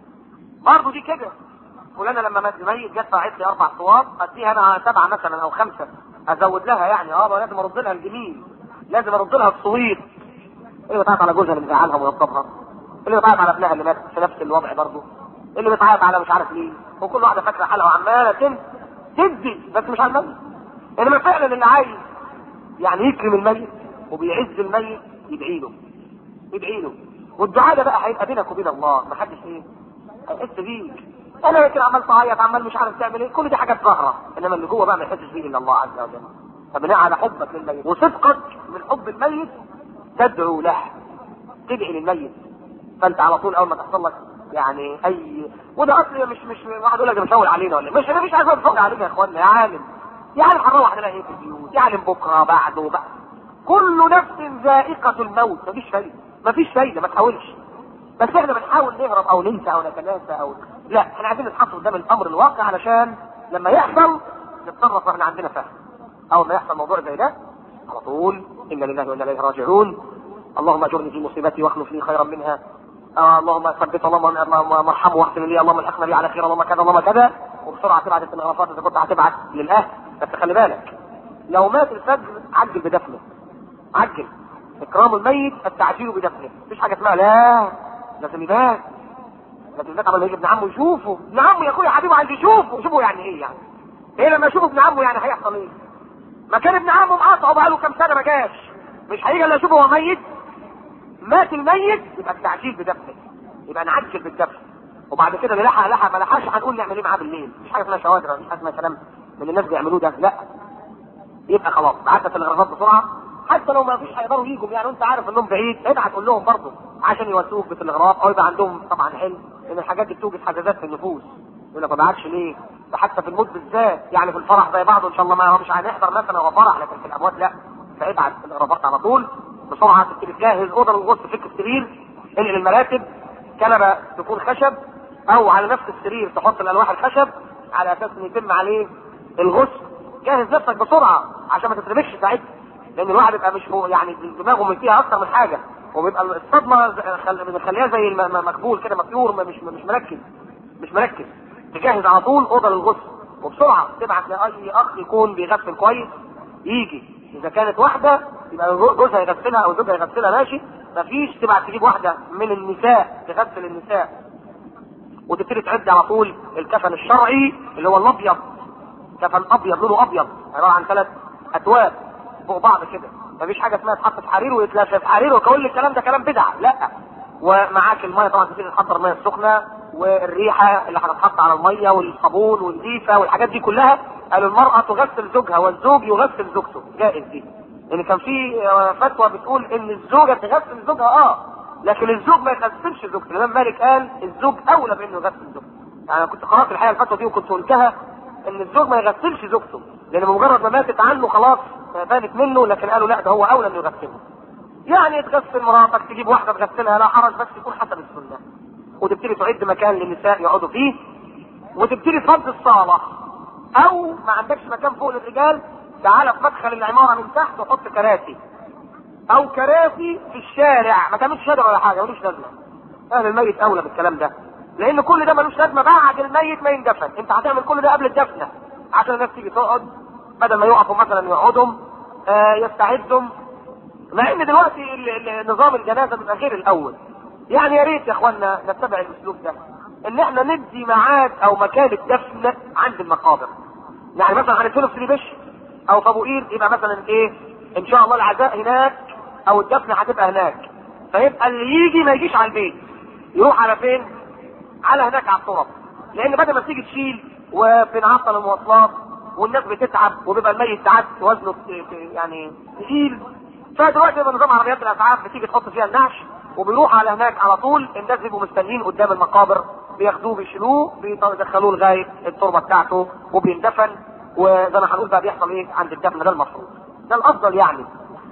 برضه دي كده فلانه لما مات ميت جت باعت لي اربع صواب اديها انا سبعه مثلا او خمسه ازود لها يعني اه لازم ارد لها الجميل لازم ارد لها الصويت اللي بتعيط على جوزها اللي مزعلها ويضربها اللي بتعيط على ابنها اللي مات في نفس الوضع برضه اللي بتعيط على مش عارف مين وكل واحده فاكره حالها وعماله تم تدي بس مش على الميت انما فعلا اللي عايز يعني يكرم الميت وبيعز الميت يدعي له يدعي له والدعاء ده بقى هيبقى بينك وبين الله ما حدش ايه هيحس بيك انا يمكن عمال تعيط عمال مش عارف تعمل ايه كل دي حاجات ظاهره انما اللي جوه بقى ما يحسش بيه الا الله عز وجل فبناء على حبك للميت وصدقك من حب الميت تدعو له تدعي للميت فانت على طول اول ما تحصل لك يعني اي وده اصل مش مش واحد يقول لك ده مشاور علينا ولا مش مش عايز اتفرج علينا يا اخوانا يا عالم يا عالم هنروح نلاقي ايه في البيوت يا عالم بكره بعده بقى كل نفس ذائقة الموت مفيش فايدة مفيش فايدة ما تحاولش بس احنا بنحاول نهرب او ننسى او نتناسى او لا احنا عايزين نتحط قدام الامر الواقع علشان لما يحصل نتصرف واحنا عندنا فهم اول ما يحصل موضوع زي ده على طول انا لله وانا اليه راجعون اللهم اجرني في مصيبتي واخلف لي خيرا منها آه اللهم ثبت اللهم اللهم ارحمه واحسن لي اللهم الحقنا بي على خير اللهم كذا اللهم كذا وبسرعه تبعت التلغرافات اذا كنت هتبعت للاهل بس خلي بالك لو مات الفجر عجل بدفنه عجل اكرام الميت التعجيل بدفنه مفيش حاجه اسمها لا لازم يبات لازم يبات قبل ما يجي ابن عمه يشوفه ابن عمه يا اخويا حبيبه عايز يشوفه يشوفه يعني ايه يعني ايه لما يشوف ابن عمه يعني هيحصل ايه ما كان ابن عمه مقاطعه بقاله كام سنه ما جاش مش هيجي الا يشوفه وهو ميت مات الميت يبقى التعجيل بدفنه يبقى نعجل بالدفن وبعد كده اللي لحق لحق ما لحقش هنقول نعمل ايه معاه بالليل مش حاجه اسمها شوادر مش حاجه اسمها كلام من اللي الناس بيعملوه ده لا يبقى خلاص بعتت الغرفات بسرعه حتى لو ما فيش هيقدروا يجوا يعني انت عارف انهم بعيد ابعت قول لهم برضه عشان يواسوك بالتلغراف او يبقى عندهم طبعا علم ان الحاجات دي بتوجد حجازات في النفوس يقول لك ما بعتش ليه؟ ده حتى في الموت بالذات يعني في الفرح زي بعضه ان شاء الله ما هو مش هنحضر مثلا هو فرح لكن في الاموات لا فابعت الغرفات على طول بسرعه تبتدي تجهز اوضه للغوص فك السرير انقل المراتب كنبه تكون خشب او على نفس السرير تحط الالواح الخشب على اساس ان يتم عليه الغسل جهز نفسك بسرعه عشان ما تتربكش ساعتها لان الواحد يبقى مش هو يعني دماغه من فيها اكتر من حاجه وبيبقى الصدمه بنخليها زي المكبول كده مكيور مش مش مركز مش مركز تجهز على طول اوضه للغسل وبسرعه تبعت لاي اخ يكون بيغسل كويس يجي اذا كانت واحده يبقى جوزها يغسلها او زوجها يغسلها ماشي مفيش تبعت تجيب واحده من النساء تغسل النساء وتبتدي تعد على طول الكفن الشرعي اللي هو الابيض كفن ابيض لونه ابيض عباره عن ثلاث اتواب فوق بعض كده مفيش حاجه اسمها تحط في حرير ويتلاشى في حرير وكل الكلام ده كلام بدعه لا ومعاك الميه طبعا تبتدي تحضر الميه السخنه والريحه اللي هتتحط على الميه والصابون والزيفه والحاجات دي كلها قالوا المراه تغسل زوجها والزوج يغسل زوجته جائز دي لان كان في فتوى بتقول ان الزوجه تغسل زوجها اه لكن الزوج ما يغسلش زوجته الامام مالك قال الزوج اولى بانه يغسل زوجته يعني كنت قرات الحقيقه الفتوى دي وكنت قلتها ان الزوج ما يغسلش زوجته لان بمجرد ما ماتت عنه خلاص بانت منه لكن قالوا لا ده هو اولى انه يغسله يعني تغسل مراتك تجيب واحده تغسلها لا حرج بس يكون حسب السنه وتبتدي تعد مكان للنساء يقعدوا فيه وتبتدي تفضي الصاله او ما عندكش مكان فوق للرجال تعالى في مدخل العماره من تحت وحط كراسي او كراسي في الشارع ما تعملش شجره ولا حاجه ملوش لازمه اهل الميت اولى بالكلام ده لان كل ده ملوش لازمه بعد الميت ما يندفن انت هتعمل كل ده قبل الدفنه عشان الناس تيجي تقعد بدل ما يقفوا مثلا يقعدهم آه يستعدهم مع ان دلوقتي ال- ال- نظام الجنازه بيبقى غير الاول يعني يا ريت يا اخوانا نتبع الاسلوب ده ان احنا ندي ميعاد او مكان الدفن عند المقابر يعني مثلا هندفنه في سريبش او في ابو قير يبقى مثلا ايه ان شاء الله العزاء هناك او الدفن هتبقى هناك فيبقى اللي يجي ما يجيش على البيت يروح على فين على هناك على الطرق لان بدل ما تيجي تشيل وبنعطل المواصلات والناس بتتعب وبيبقى الميت ساعات وزنه ت- ت- يعني تقيل فدلوقتي بيبقى نظام عربيات الاسعاف بتيجي تحط فيها النعش وبيروح على هناك على طول الناس بيبقوا مستنيين قدام المقابر بياخدوه بيشيلوه بيدخلوه لغايه التربه بتاعته وبيندفن وزي ما هنقول بقى بيحصل ايه عند الدفن ده المفروض ده الافضل يعني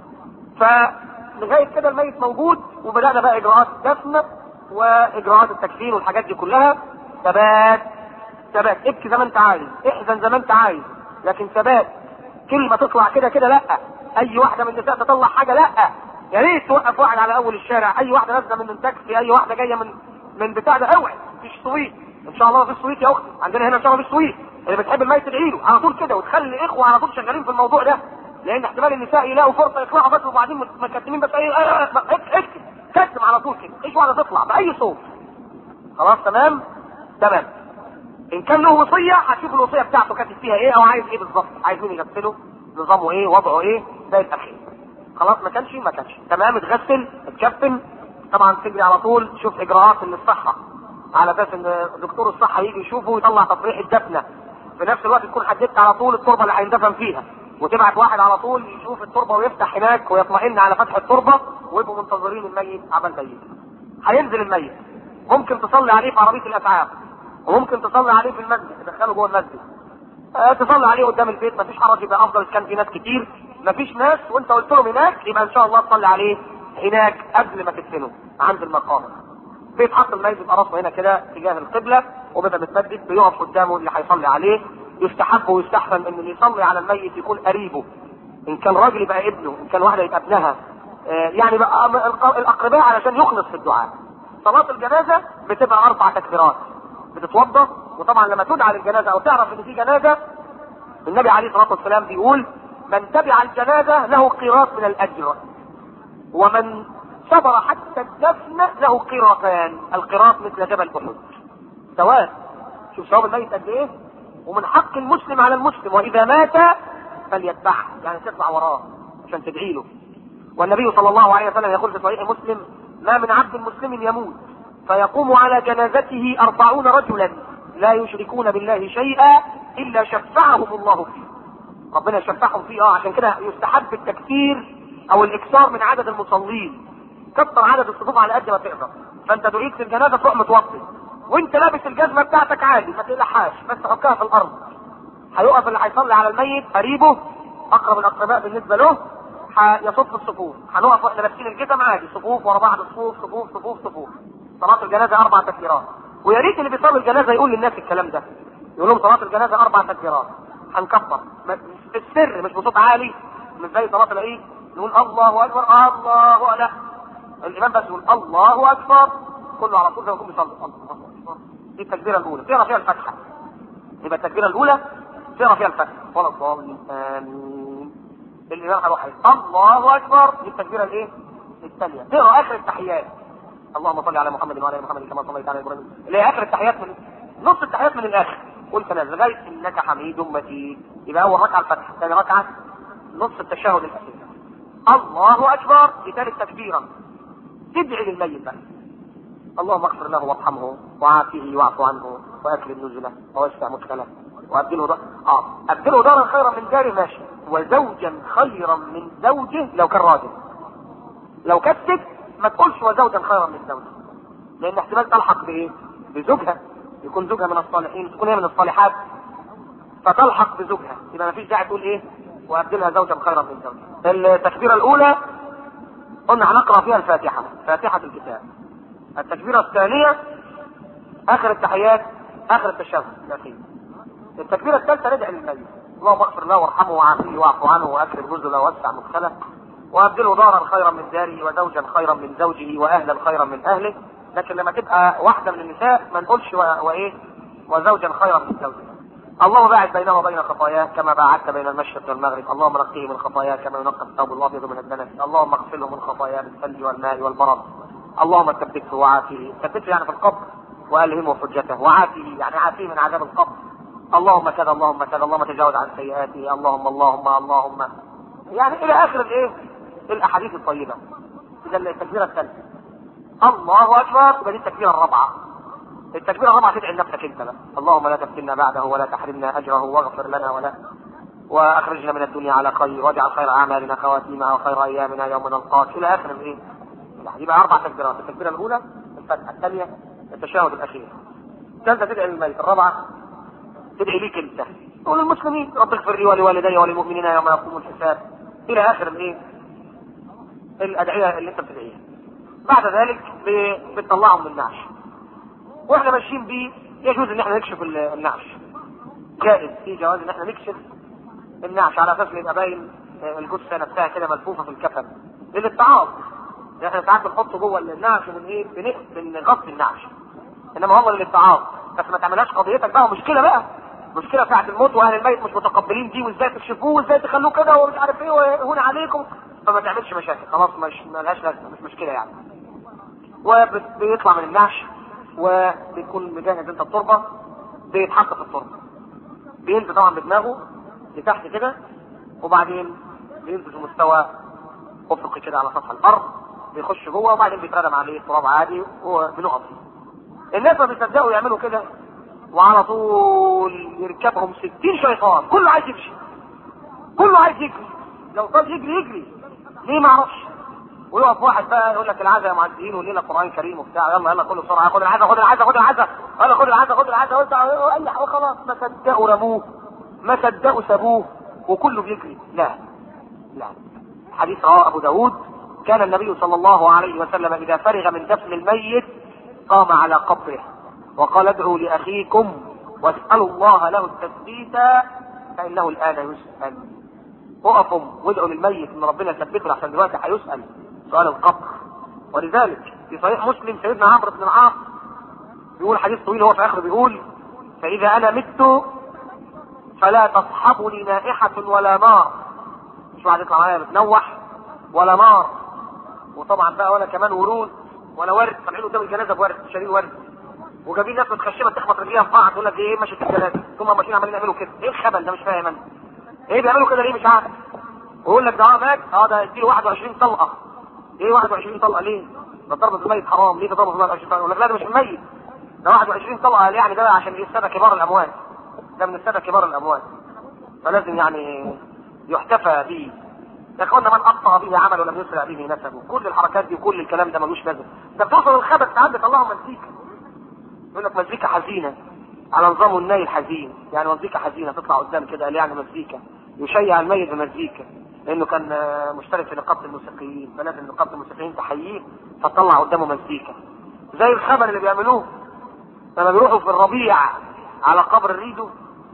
فلغايه كده الميت موجود وبدانا بقى اجراءات الدفن واجراءات التكفين والحاجات دي كلها ثبات ثبات ابكي زي ما انت عايز احزن زي ما انت عايز لكن ثبات كلمه تطلع كده كده لا اي واحده من النساء تطلع حاجه لا يا ريت توقف واحد على اول الشارع اي واحده نازله من التاكسي اي واحده جايه من من بتاع ده اوعي مفيش سويت ان شاء الله مفيش سويت يا اختي عندنا هنا ان شاء الله مفيش سويت اللي بتحب الميت تدعي له على طول كده وتخلي الاخوه على طول شغالين في الموضوع ده لان احتمال النساء يلاقوا فرصه يطلعوا بس وبعدين مكتمين بس اي اكتب كتم على طول كده ايش واحده تطلع باي صوت خلاص تمام تمام ان كان له وصيه هتشوف الوصيه بتاعته كاتب فيها ايه او عايز ايه بالظبط عايز مين يغسله نظامه ايه وضعه ايه ده الاخير خلاص ما كانش ما كانش تمام اتغسل اتكفن طبعا تجري على طول تشوف اجراءات من الصحه على اساس ان دكتور الصحه يجي يشوفه ويطلع تصريح الدفنه في نفس الوقت تكون حددت على طول التربه اللي هيندفن فيها وتبعت واحد على طول يشوف التربه ويفتح هناك ويطمئن على فتح التربه ويبقوا منتظرين الميت عبال ما يجي هينزل الميت ممكن تصلي عليه في عربيه الاسعاف وممكن تصلي عليه في المسجد تدخله جوه المسجد آه، تصلي عليه قدام البيت مفيش حرج يبقى افضل كان في ناس كتير مفيش ناس وانت قلت لهم هناك يبقى ان شاء الله تصلي عليه هناك قبل ما تدفنه عند المقابر بيتحط الميت يبقى راسه هنا كده تجاه القبله وبيبقى متمدد بيقف قدامه اللي هيصلي عليه يستحب ويستحسن ان اللي يصلي على الميت يكون قريبه ان كان راجل يبقى ابنه ان كان واحده يبقى ابنها آه، يعني بقى الق- الاقرباء علشان يخلص في الدعاء صلاه الجنازه بتبقى اربع تكبيرات بتتوضا وطبعا لما تدعى للجنازه او تعرف ان في جنازه النبي عليه الصلاه والسلام بيقول من تبع الجنازه له قيراط من الاجر ومن صبر حتى الدفن له قيراطان القيراط مثل جبل احد سواء شوف ثواب الميت قد ايه ومن حق المسلم على المسلم واذا مات فليتبعه يعني تطلع وراه عشان تدعي له والنبي صلى الله عليه وسلم يقول في صحيح مسلم ما من عبد مسلم يموت فيقوم على جنازته أربعون رجلا لا يشركون بالله شيئا إلا شفعهم الله فيه ربنا يشفعهم فيه اه عشان كده يستحب التكثير او الاكثار من عدد المصلين كثر عدد الصفوف على قد ما تقدر فانت دعيت في الجنازه تروح متوضي وانت لابس الجزمه بتاعتك عادي ما تقلقهاش بس حطها في الارض هيقف اللي هيصلي على الميت قريبه اقرب الاقرباء بالنسبه له هيصف الصفوف هنقف واحنا لابسين الجزم عادي صفوف ورا بعض صفوف صفوف صفوف صفوف صلاه الجنازه اربع تكبيرات ويا ريت اللي بيصلي الجنازه يقول للناس الكلام ده يقول لهم صلاه الجنازه اربع تكبيرات هنكبر ما- في السر مش بصوت عالي مش زي صلاه العيد نقول الله اكبر الله لا الامام بس يقول الله اكبر كله على طول زي ما يكون بيصلي الله اكبر دي التكبيره الاولى تقرا فيها الفاتحه يبقى التكبيره الاولى تقرا فيها الفاتحه ولا الضالين امين الامام هيروح يقول الله اكبر دي التكبيره الايه؟ الثانيه تقرا اخر التحيات اللهم صل على محمد وعلى ال محمد كما صليت على ابراهيم اللي هي اخر التحيات من نص التحيات من الاخر قلت انا لغايه انك حميد مجيد يبقى اول ركعه الفتح ثاني ركعه نص التشهد الاخير الله اكبر دي ثالث تكبيره تدعي للميت بقى اللهم اغفر له وارحمه وعافيه واعف عنه واكرم نزله ووسع مدخله وابدله دار اه ابدله دارا خيرا من داره ماشي وزوجا خيرا من زوجه لو كان راجل لو كانت ست ما تقولش وزوجا خيرا من زوجه لان احتمال تلحق بايه؟ بزوجها يكون زوجها من الصالحين تكون هي من الصالحات فتلحق بزوجها يبقى ما فيش داعي تقول ايه وابدلها زوجا خيرا من زوجها التكبيره الاولى قلنا هنقرا فيها الفاتحه فاتحه الكتاب التكبيره الثانيه اخر التحيات اخر التشهد الاخير التكبيره الثالثه ندعي للميت اللهم اغفر له وارحمه وعافيه واعف عنه واكرم نزله ووسع مدخله وابدله دارا خيرا من داره وزوجا خيرا من زوجه واهلا خيرا من اهله لكن لما تبقى واحده من النساء ما نقولش و... وايه وزوجا خيرا من زوجه اللهم باعد بينه وبين خطاياه كما باعدت بين المشرق والمغرب اللهم نقيه من خطاياه كما ينقى الثوب الابيض من الدنس اللهم اغسله من خطاياه بالثلج والماء والبرد اللهم ثبته وعافيه ثبته يعني في القبر والهمه حجته وعافيه يعني عافيه من عذاب القبر اللهم كذا اللهم كذا اللهم تجاوز عن سيئاته اللهم اللهم اللهم يعني الى اخر الايه الاحاديث الطيبه اذا التكبيره الثالثه الله اكبر يبقى دي التكبيره الرابعه التكبيره الرابعه تدعي لنفسك انت بقى اللهم لا تفتنا بعده ولا تحرمنا اجره واغفر لنا ولا واخرجنا من الدنيا على خير واجعل خير اعمالنا خواتيمها وخير ايامنا يوم نلقاك الى اخر الايه يبقى اربع تكبيرات التكبيره الاولى الفتحه الثانيه التشهد الاخير الثالثه تدعي للميت الرابعه تدعي ليك انت وللمسلمين رب اغفر لي ولوالدي وللمؤمنين يوم يقوم الحساب الى اخر الايه الادعيه اللي انت بتدعيها بعد ذلك بتطلعهم من النعش واحنا ماشيين بيه يجوز ان احنا نكشف النعش جائز في جواز ان احنا نكشف النعش على اساس يبقى باين الجثه نفسها كده ملفوفه في الكفن للاتعاظ احنا ساعات بنحطه جوه النعش من ايه بنغطي النعش انما هو للاتعاظ بس ما تعملهاش قضيتك بقى مشكله بقى مشكله ساعه الموت واهل الميت مش متقبلين دي وازاي تكشفوه وازاي تخلوه كده ومش عارف ايه وهون عليكم فما تعملش مشاكل خلاص مش ملهاش لازمه مش مشكله يعني وبيطلع من النعش وبيكون مجهز انت التربه بيتحط في التربه بينزل طبعا بدماغه لتحت كده وبعدين بينزل في مستوى افقي كده على سطح الارض بيخش جوه وبعدين بيتردم عليه تراب عادي وبنقف فيه الناس ما بيصدقوا يعملوا كده وعلى طول يركبهم ستين شيطان كله عايز يمشي كله عايز يجري لو طال يجري يجري ليه ما اعرفش ويقف واحد بقى يقول لك العزاء يا معديين ولينا قران كريم وبتاع يلا يلا كله بسرعه خد العزاء خد العزاء خد العزاء يلا خد العزاء خد العزاء قلت اي خلاص ما صدقوا رموه ما صدقوا سابوه وكله بيجري لا لا حديث رواه ابو داود كان النبي صلى الله عليه وسلم اذا فرغ من دفن الميت قام على قبره وقال ادعوا لاخيكم واسالوا الله له التثبيت فانه الان يسال اقفوا وادعوا للميت ان ربنا يثبته عشان دلوقتي هيسال سؤال القبر ولذلك في صحيح مسلم سيدنا عمرو بن العاص بيقول حديث طويل هو في اخره بيقول فاذا انا مت فلا تصحبني نائحة ولا نار مش واحد يطلع معايا بتنوح ولا نار وطبعا بقى ولا كمان ورود ولا ورد طالعين قدام الجنازه بورد شارين ورد وجايبين ناس متخشبه تخبط رجليها في بعض تقول لك ايه ماشي في الجنازه ثم ماشيين عمالين يعملوا كده ايه الخبل ده مش فاهم انا ايه بيعملوا كده ليه مش عارف ويقول لك ده اه مات اه ده اديله 21 طلقه ايه 21 طلقه ليه؟ ده ضربة الميت حرام ليه تضرب الميت 21 طلقه؟ يقول لك لا ده مش الميت ده 21 طلقه يعني ده عشان الساده كبار الاموات ده من الساده كبار الاموات فلازم يعني يحتفى به يا اخوانا من اقطع به عمل ولم يسرع به نسبه كل الحركات دي وكل الكلام ده ملوش لازم ده بتوصل الخبث ساعات بيطلعوا مزيكا يقول لك مزيكا حزينه على نظام الناي الحزين يعني مزيكا حزينه تطلع قدام كده قال يعني مزيكا يشيع الميت بمزيكا لانه كان مشترك في نقابه الموسيقيين فلازم نقابه الموسيقيين تحييه فتطلع قدامه مزيكا زي الخبر اللي بيعملوه لما بيروحوا في الربيع على قبر ريدو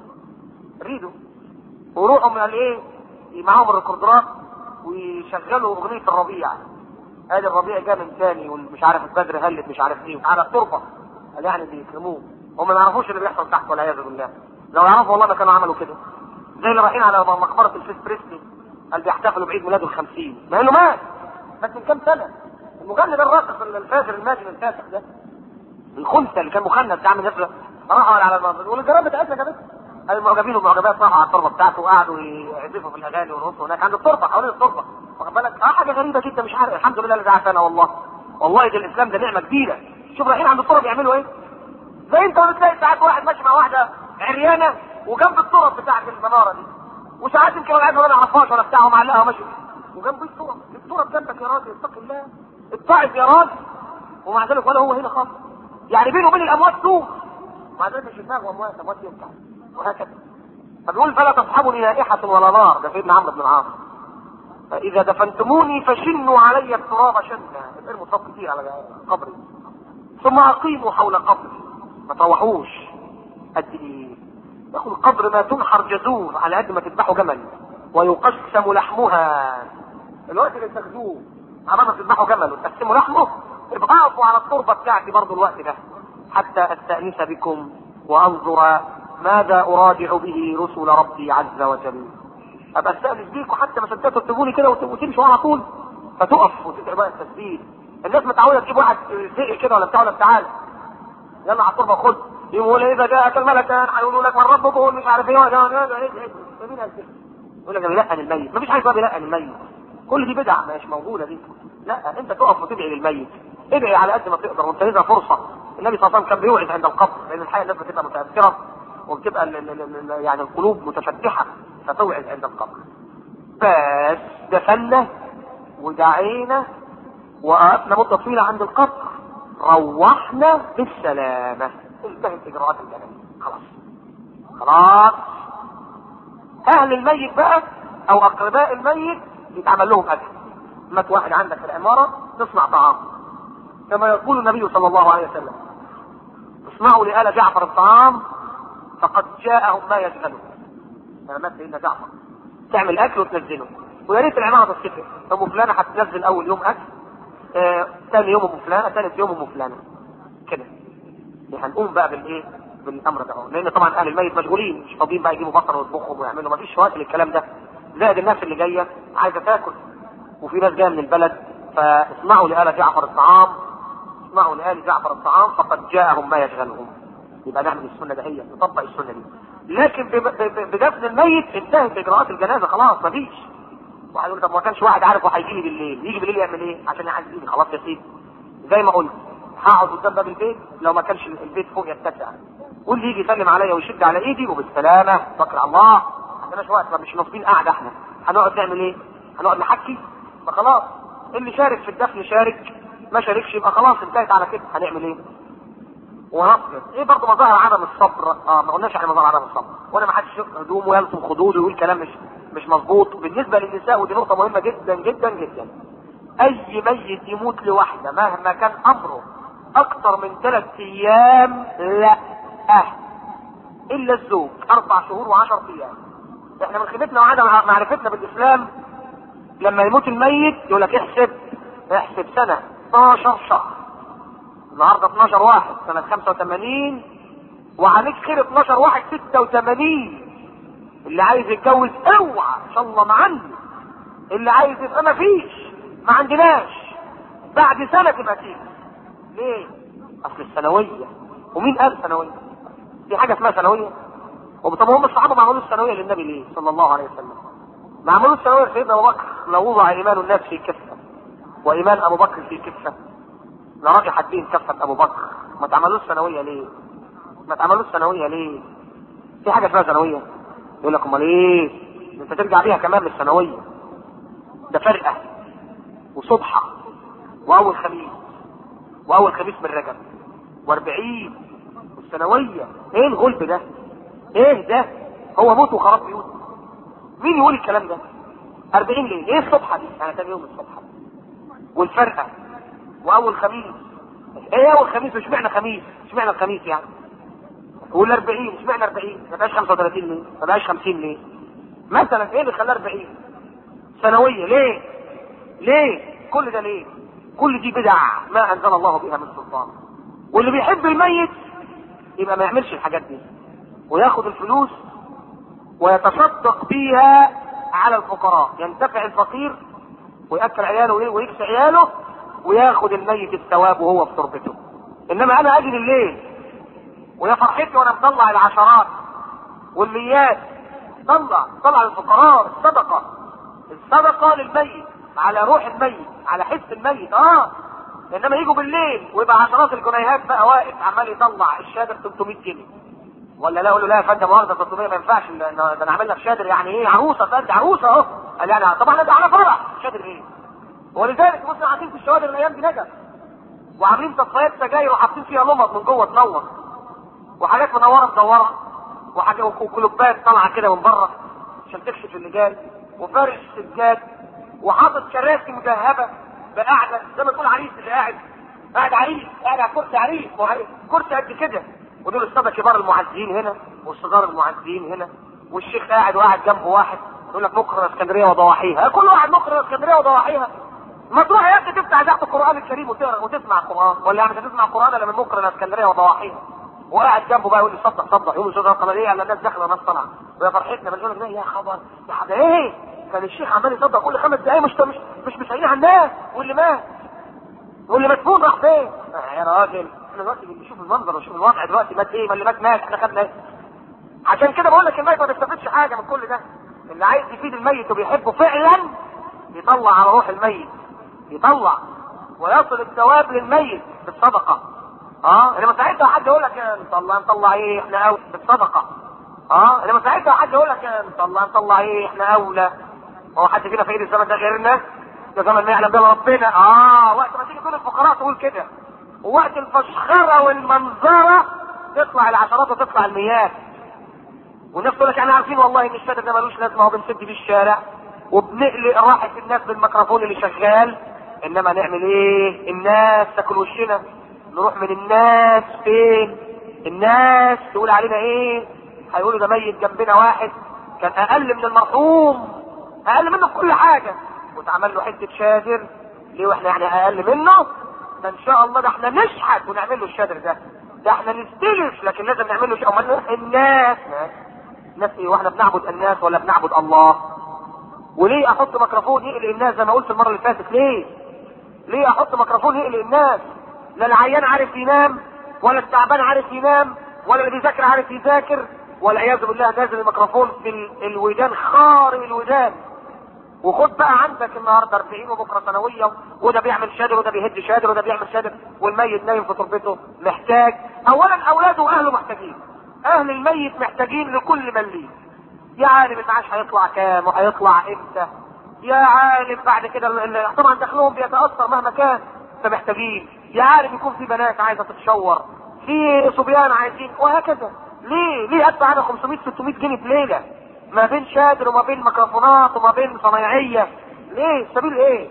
ريدو ويروحوا من الايه معاهم الريكوردرات ويشغلوا اغنيه الربيع ادي الربيع جه من ثاني ومش عارف البدر هلت مش عارف ايه على التربه قال يعني بيكرموه هم ما يعرفوش اللي بيحصل تحت والعياذ بالله لو يعرفوا والله ما كانوا عملوا كده زي اللي رايحين على مقبره الفيس بريسلي قال بيحتفلوا بعيد ميلاده الخمسين مع انه مات بس من كام سنه المغني ده الراقص الفاجر الماجن الفاسق ده الخنثى اللي كان مخنث ده عامل نفسه راحوا على المنظر والجراب بتاعتنا جابتها المعجبين والمعجبات راحوا على التربه بتاعته وقعدوا يعزفوا في الاغاني ويرقصوا هناك عند التربه حوالين التربه واخد بالك اه حاجه غريبه جدا مش عارف الحمد لله اللي عافانا والله والله ده الاسلام ده نعمه كبيره شوف رايحين عند التراب يعملوا ايه زي انت ما بتلاقي ساعات واحد ماشي مع واحده عريانه وجنب التراب بتاعت المناره دي وساعات يمكن العيال ما نعرفهاش ولا بتاع ومعلقها وماشي وجنب التراب التراب جنبك يا راجل اتق الله اتعظ يا راجل ومع ذلك ولا هو هنا خالص يعني بينه وبين الاموات سوق مع ذلك مش دماغه اموات اموات ينفع وهكذا فبيقول فلا تصحبني نائحة ولا نار ده سيدنا عمرو بن العاص فإذا دفنتموني فشنوا علي التراب شنا ارموا تراب كتير على قبري ثم أقيموا حول قبري ما تروحوش قد إيه ياخد القبر ما تنحر جزور على قد ما تذبحوا جمل ويقسم لحمها الوقت اللي تاخدوه على ما تذبحوا جمل وتقسموا لحمه ابقوا على التربة بتاعتي برضو الوقت ده حتى استأنس بكم وانظر ماذا اراجع به رسل ربي عز وجل ابقى استأنس بيكم حتى ما صدقتوا تسيبوني كده وتمشوا على طول فتقف وتدعي بقى التسبيح الناس متعوده تجيب واحد زق كده ولا بتاع ولا تعالى يلا على التربه خد يقول اذا جاءك الملكان هيقولوا لك من ربك قول مش عارف ايه مين قال كده؟ يقول لك انا بلقن الميت مفيش حاجه اسمها بلقن الميت كل دي بدع مش موجوده دي لا انت تقف وتدعي للميت ادعي على قد ما تقدر وانتهزها فرصه النبي صلى الله عليه وسلم كان بيوعظ عند القبر لان الحقيقه الناس بتبقى متاثره وبتبقى ال ال ال يعني القلوب متفتحه فتوعظ عند القبر بس دفنا ودعينا وقفنا مده طويله عند القبر روحنا بالسلامه انتهت اجراءات الجنازه خلاص خلاص اهل الميت بقى او اقرباء الميت يتعمل لهم اكل مات واحد عندك في العماره تصنع طعام كما يقول النبي صلى الله عليه وسلم اصنعوا لآل جعفر الطعام فقد جاءهم ما يشغلهم لما مات سيدنا جعفر تعمل اكل وتنزله ويا ريت العماره تتفق ام فلانه هتنزل اول يوم اكل آه، ثاني يوم ام فلانه ثالث يوم ام فلانه كده هنقوم بقى بالايه بالامر ده لان طبعا اهل الميت مشغولين مش فاضيين بقى يجيبوا بصر ويطبخهم ويعملوا ما فيش وقت للكلام ده زائد الناس اللي جايه عايزه تاكل وفي ناس جايه من البلد فاصنعوا لآل جعفر الطعام اصنعوا لآل جعفر الطعام فقد جاءهم ما يشغلهم يبقى نعمل السنه دهية نطبق السنه دي لكن بدفن الميت انتهت اجراءات الجنازه خلاص مفيش واحد يقول طب ما كانش واحد عارف هيجي لي بالليل يجي بالليل يعمل ايه عشان يعزيني خلاص يا سيدي زي ما قلت هقعد قدام باب البيت لو ما كانش البيت فوق يتسع واللي يجي يسلم عليا ويشد على ايدي وبالسلامه توكل على الله ما عندناش وقت مش ناصبين قاعده احنا هنقعد نعمل ايه؟ هنقعد نحكي فخلاص اللي شارك في الدفن شارك ما شاركش يبقى خلاص انتهت على كده هنعمل ايه؟ ونصبر ايه برضه مظاهر عدم الصبر اه ما قلناش يعني مظاهر عدم الصبر وانا ما حدش يشوف هدومه ويلطم خدوده ويقول كلام مش مش مظبوط بالنسبه للنساء ودي نقطه مهمه جدا جدا جدا اي ميت يموت لوحده مهما كان امره اكثر من ثلاث ايام لا أه. الا الزوج اربع شهور وعشر ايام احنا من خدمتنا وعدم معرفتنا بالاسلام لما يموت الميت يقول لك احسب احسب سنه 12 شهر النهارده 12 واحد سنه 85 وعليك خير 12 واحد 86 اللي عايز يتجوز اوعى ان شاء الله ما عندي اللي عايز يبقى ما فيش ما عندناش بعد سنه تبقى تيجي ليه؟ اصل الثانويه ومين قال ثانويه؟ في حاجه اسمها ثانويه؟ طب هم الصحابه ما عملوش ثانويه للنبي ليه؟ صلى الله عليه وسلم. ما عملوش ثانويه لسيدنا ابو بكر لو وضع ايمان الناس في كفه وايمان ابو بكر في كفه لرجح الدين كفه ابو بكر ما تعملوش ثانويه ليه؟ ما تعملوش ثانويه ليه؟ في حاجه اسمها ثانويه؟ يقول لك امال ايه؟ انت ترجع بيها كمان للثانويه ده فرقه وصبحه واول خميس واول خميس من رجب واربعين والثانوية ايه الغلب ده ايه ده هو موت وخراب بيوت مين يقول الكلام ده اربعين ليه ايه الصبحة دي انا تاني يوم الصبحة والفرقة واول خميس ايه اول خميس مش معنى خميس مش معنى الخميس يعني والاربعين مش معنى اربعين ما بقاش 35 ليه ما بقاش 50 ليه مثلا ايه اللي خلاه 40 ثانوية ليه ليه كل ده ليه كل دي بدع ما انزل الله بها من سلطان واللي بيحب الميت يبقى ما يعملش الحاجات دي وياخد الفلوس ويتصدق بيها على الفقراء ينتفع الفقير وياكل عياله ايه ويكسي عياله وياخد الميت الثواب وهو في تربته انما انا اجي الليل ويا فرحتي وانا مطلع العشرات والميات طلع طلع للفقراء الصدقه الصدقه للميت على روح الميت على حس الميت اه انما يجوا بالليل ويبقى عشرات الجنيهات بقى واقف عمال يطلع الشادر 300 جنيه ولا لا اقول له لا يا فندم مؤاخذه 300 ما ينفعش ده انا عامل لك شادر يعني ايه عروسه فانت عروسه اهو قال يعني طبعا ده على فرح شادر ايه ولذلك مسلم قاعدين في الشوادر الايام دي نجف وعاملين تصفيات سجاير وحاطين فيها لمض من جوه تنور وحاجات منوره مدوره وحاجه وكلوبات طالعه كده من بره عشان تكشف اللي جاي وفارش سجاد وحاطط كراسي مذهبه بقعده زي ما تقول عريس اللي قاعد قاعد عريس قاعد على كرسي عريس كرسي قد كده ودول الساده كبار المعزين هنا والصغار المعزين هنا والشيخ قاعد وقاعد جنبه واحد يقول لك مقر اسكندريه وضواحيها كل واحد مقر اسكندريه وضواحيها ما تروح يا اخي تفتح اذاعه القران الكريم وتقرا وتسمع القران ولا يعني تسمع القران ولا من مقر الاسكندريه وضواحيها وقاعد جنبه بقى يقول لي صدق صدق يقول لي شوف القمريه على الناس داخله وناس طالعه ويا فرحتنا بنقول لك يا خبر يا حدا ايه كان الشيخ عمال يصدق كل خمس دقايق مش مش مش مش على الناس واللي مات واللي مدفون راح فين؟ يا راجل احنا دلوقتي بنشوف المنظر ونشوف الوضع دلوقتي مات ايه ما اللي مات مات احنا خدنا ايه؟ عشان كده بقول لك الميت ما بيستفادش حاجه من كل ده اللي عايز يفيد الميت وبيحبه فعلا يطلع على روح الميت يطلع ويصل الثواب للميت بالصدقه اه انما ساعتها حد يقول لك نطلع نطلع ايه احنا اولى بالصدقه اه انما ساعتها حد يقول لك نطلع نطلع ايه احنا اولى هو حد فينا فقير الزمن ده غيرنا ده زمن ما يعلم به ربنا اه وقت ما تيجي تقول الفقراء تقول كده ووقت الفشخره والمنظره تطلع العشرات وتطلع المئات والناس تقول لك احنا عارفين والله ان الشارع ده ملوش لازمه وبنسد بيه الشارع وبنقلق راحه الناس بالميكروفون اللي شغال انما نعمل ايه؟ الناس تاكل وشنا نروح من الناس فين؟ الناس تقول علينا ايه؟ هيقولوا ده ميت جنبنا واحد كان اقل من المرحوم اقل منه في كل حاجه وتعمل له حته شادر ليه واحنا يعني اقل منه؟ ده ان شاء الله ده احنا نشحت ونعمل له الشادر ده ده احنا نستلف لكن لازم نعمل له شيء امال نروح الناس ناس ايه واحنا بنعبد الناس ولا بنعبد الله وليه احط ميكروفون يقلق الناس زي ما قلت المره اللي فاتت ليه ليه احط ميكروفون يقلق الناس لا العيان عارف ينام ولا التعبان عارف ينام ولا اللي بيذاكر عارف يذاكر والعياذ بالله نازل الميكروفون في ال- الودان خارم الودان وخد بقى عندك النهارده 40 وبكره ثانويه وده بيعمل شادر وده بيهد شادر وده بيعمل شادر والميت نايم في تربته محتاج اولا اولاده واهله محتاجين اهل الميت محتاجين لكل من ليه يا عالم المعاش هيطلع كام وهيطلع امتى يا عالم بعد كده ال- ال- طبعا دخلهم بيتاثر مهما كان فمحتاجين يا عالم يكون في بنات عايزه تتشور في صبيان عايزين وهكذا ليه ليه ادفع انا 500 600 جنيه في ليله ما بين شادر وما بين ميكروفونات وما بين صنايعيه ليه سبيل ايه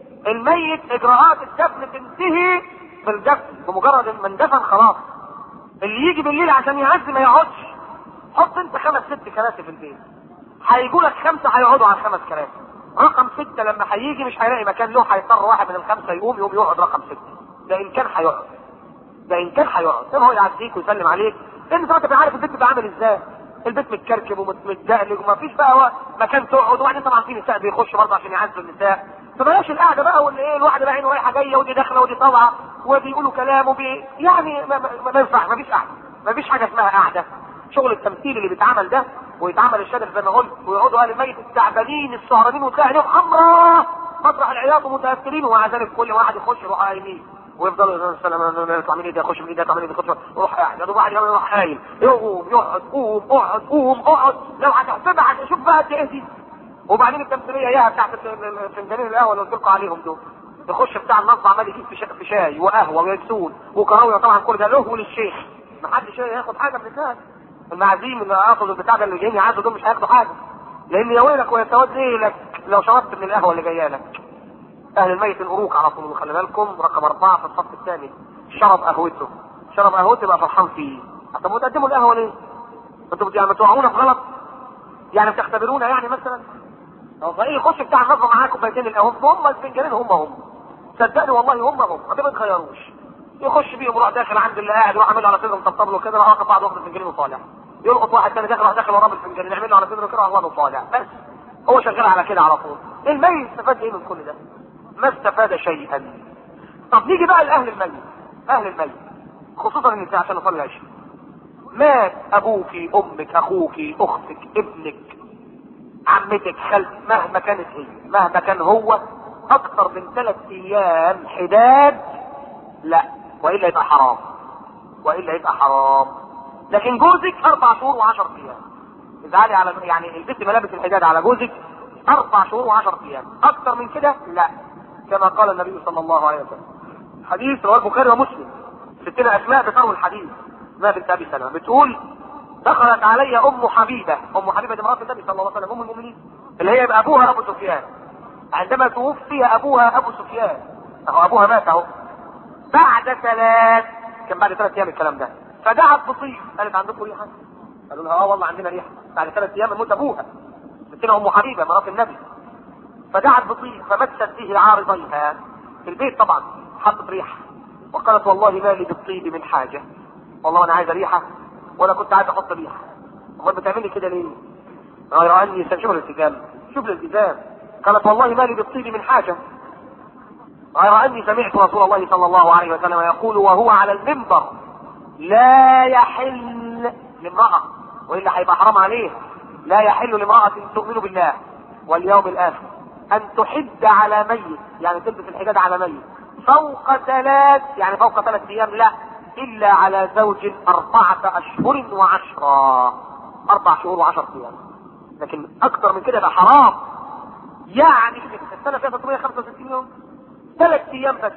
الميت اجراءات الدفن تنتهي بالدفن بمجرد ما اندفن خلاص اللي يجي بالليل عشان يعزي ما يقعدش حط انت خمس ست كراسي في البيت هيجوا لك خمسه هيقعدوا على الخمس كراسي رقم ستة لما هيجي مش هيلاقي مكان له هيضطر واحد من الخمسة يقوم يقوم يقعد رقم ستة ده إن كان هيقعد ده إن كان هيقعد زي ما هو يعزيك ويسلم عليك لأن أنت بتبقى عارف البيت بيبقى عامل إزاي البيت متكركب ومتدقلق وما فيش بقى هو مكان تقعد وبعدين طبعا في نساء بيخشوا برضه عشان يعزوا النساء فبلاش القعده بقى وان ايه الواحد بقى عينه رايحه جايه ودي داخله ودي طالعه وبيقولوا كلام وبي يعني ما, ما, ما ينفع ما فيش قعده ما فيش حاجه اسمها قعده شغل التمثيل اللي بيتعمل ده ويتعمل الشادر زي ما قلت ويقعدوا اهل الميت التعبانين السهرانين وتلاقي عينيهم حمراء مطرح العياط ومتاثرين ومع ذلك كل واحد يخش يروح قايمين ويفضلوا يقولوا السلام يطلع من ايدي يخش من ايدي يطلع من ايدي يخش يروح قاعد يروح واحد يروح قايم يقوم يقعد قوم اقعد قوم اقعد لو هتحسبها شوف بقى قد ايه دي وبعدين التمثيليه اياها بتاعت فنجانين القهوه اللي قلت لكم عليهم دول يخش بتاع النصب عمال يجيب في شا- في شاي وقهوه ويبسون وكراويه طبعا كل ده له وللشيخ ما حدش ياخد حاجه من الناس المعازيم اللي هياخدوا البتاع ده اللي جايين يعزوا دول مش هياخدوا حاجه لان يا ويلك ويا سواد ليلك لو شربت من القهوه اللي جايه لك اهل الميت الأروك على طول خلي بالكم رقم اربعه في الصف الثاني شرب قهوته شرب قهوته يبقى فرحان فيه طب وتقدموا القهوه ليه؟ انتوا يعني بتوعونا في غلط؟ يعني بتختبرونا يعني مثلا؟ هو فايه يخش بتاع النظر معاه كوبايتين القهوه هم الفنجانين هم هم صدقني والله هم هم ما بيتغيروش يخش بيهم يروح داخل عند اللي قاعد يروح عامل له على صدره مطبطب له كده راح واقف بعد واخد الفنجانين وطالع يلقط واحد تاني داخل راح داخل وراه بالفنجانين يعمل له على صدره كده راح وطالع بس هو شغال على كده على طول الميت استفاد ايه من كل ده؟ ما استفاد شيئا طب نيجي بقى لاهل الميت اهل الميت خصوصا النساء عشان نصلي العشاء مات ابوك امك اخوك اختك ابنك عمتك خالتك مهما كانت هي مهما كان هو اكثر من ثلاث ايام حداد لا والا يبقى حرام والا يبقى حرام لكن جوزك اربع شهور وعشر ايام ازعلي على يعني البنت ملابس الحداد على جوزك اربع شهور وعشر ايام اكثر من كده لا كما قال النبي صلى الله عليه وسلم حديث رواه البخاري ومسلم ستنا اسماء بتروي الحديث اسماء بنت ابي سلمه بتقول دخلت علي ام حبيبه ام حبيبه دي مرات النبي صلى الله عليه وسلم ام المؤمنين اللي هي يبقى ابوها ابو سفيان عندما توفي ابوها ابو سفيان اهو ابوها مات اهو بعد ثلاث كان بعد ثلاث ايام الكلام ده فدعت بطيب قالت عندكم ريحه قالوا لها اه والله عندنا ريحه بعد ثلاث ايام موت ابوها ستنا ام حبيبه مرات النبي فدعت بطيب فمست به عارضيها في البيت طبعا حطت ريحه وقالت والله ما لي بالطيب من حاجه والله انا عايزه ريحه ولا كنت عايز احط ريحه امال بتعملي كده ليه؟ غير اني شوف الالتزام شوف الالتزام قالت والله ما لي بالطيب من حاجه غير اني سمعت رسول الله صلى الله عليه وسلم يقول وهو على المنبر لا يحل لامرأة والا هيبقى حرام عليه لا يحل لامرأة تؤمن بالله واليوم الاخر ان تحد على ميت يعني تلبس الحجاب على ميت فوق ثلاث يعني فوق ثلاث ايام لا الا على زوج اربعة اشهر وعشرة اربع شهور وعشر ايام لكن اكثر من كده يبقى حرام يعني السنة فيها 365 يوم ثلاث ايام بس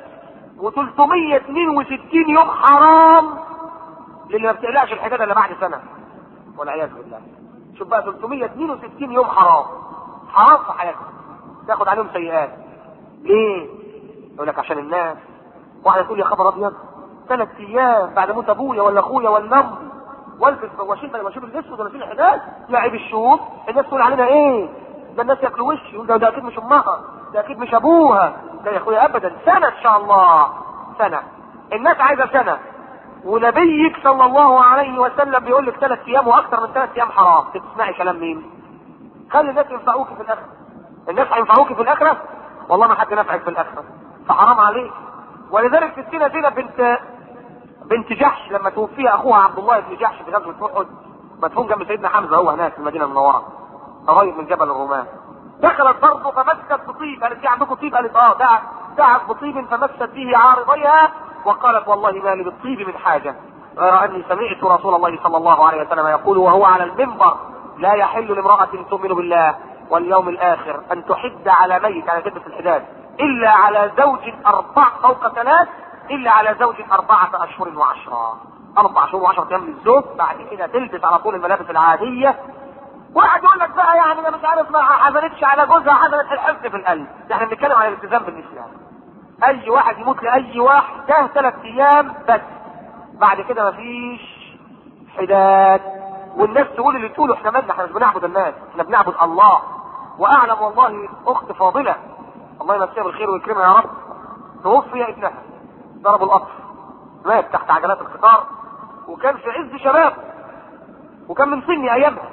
و362 يوم حرام للي ما بتقلقش الحجاب الا بعد سنه والعياذ بالله شوف بقى 362 يوم حرام حرام في حياتك تاخد عليهم سيئات ليه؟ يقول لك عشان الناس واحده تقول يا خبر ابيض ثلاث ايام بعد موت ابويا ولا اخويا ولا امي والبس واشيل بدل ما اشيل الاسود ولا اشيل الحجاب يا عيب الشوف الناس تقول علينا ايه؟ ده الناس ياكلوا وشي يقول ده, ده اكيد مش امها ده اكيد مش ابوها ده يا اخويا ابدا سنه ان شاء الله سنه الناس عايزه سنه ونبيك صلى الله عليه وسلم بيقول لك ثلاث ايام واكثر من ثلاث ايام حرام تسمعي كلام مين؟ خلي الناس ينفعوك في الاخره الناس هينفعوك في الاخره والله ما حد نفعك في الاخره فحرام عليك ولذلك في السنه دينا بنت بنت جحش لما توفي اخوها عبد الله بن جحش في غزوه احد مدفون جنب سيدنا حمزه هو هناك في المدينه المنوره قريب من جبل الرومان دخلت برضه فمست بطيب قالت في عندكم طيب قالت اه دعت دعت بطيب فمست به عارضيها وقالت والله ما لي بالطيب من حاجه غير اني سمعت رسول الله صلى الله عليه وسلم يقول وهو على المنبر لا يحل لامراه تؤمن بالله واليوم الاخر ان تحد على ميت يعني تلبس الحداد الا على زوج اربع فوق ثلاث الا على زوج اربعه اشهر وعشرة اربع شهور وعشرة ايام للزوج بعد كده تلبس على طول الملابس العاديه واحد يقول لك بقى يعني انا مش عارف ما حزنتش على جوزها حزنت الحزن في القلب احنا بنتكلم عن الالتزام بالاسلام اي واحد يموت لاي واحد ده ثلاث ايام بس بعد كده مفيش حداد والناس تقول اللي تقوله احنا مالنا احنا مش بنعبد الناس احنا بنعبد الله واعلم والله اخت فاضله الله يمسيها بالخير ويكرمها يا رب توفي ابنها ضربوا القطر مات تحت عجلات القطار وكان في عز شباب وكان من سني ايامها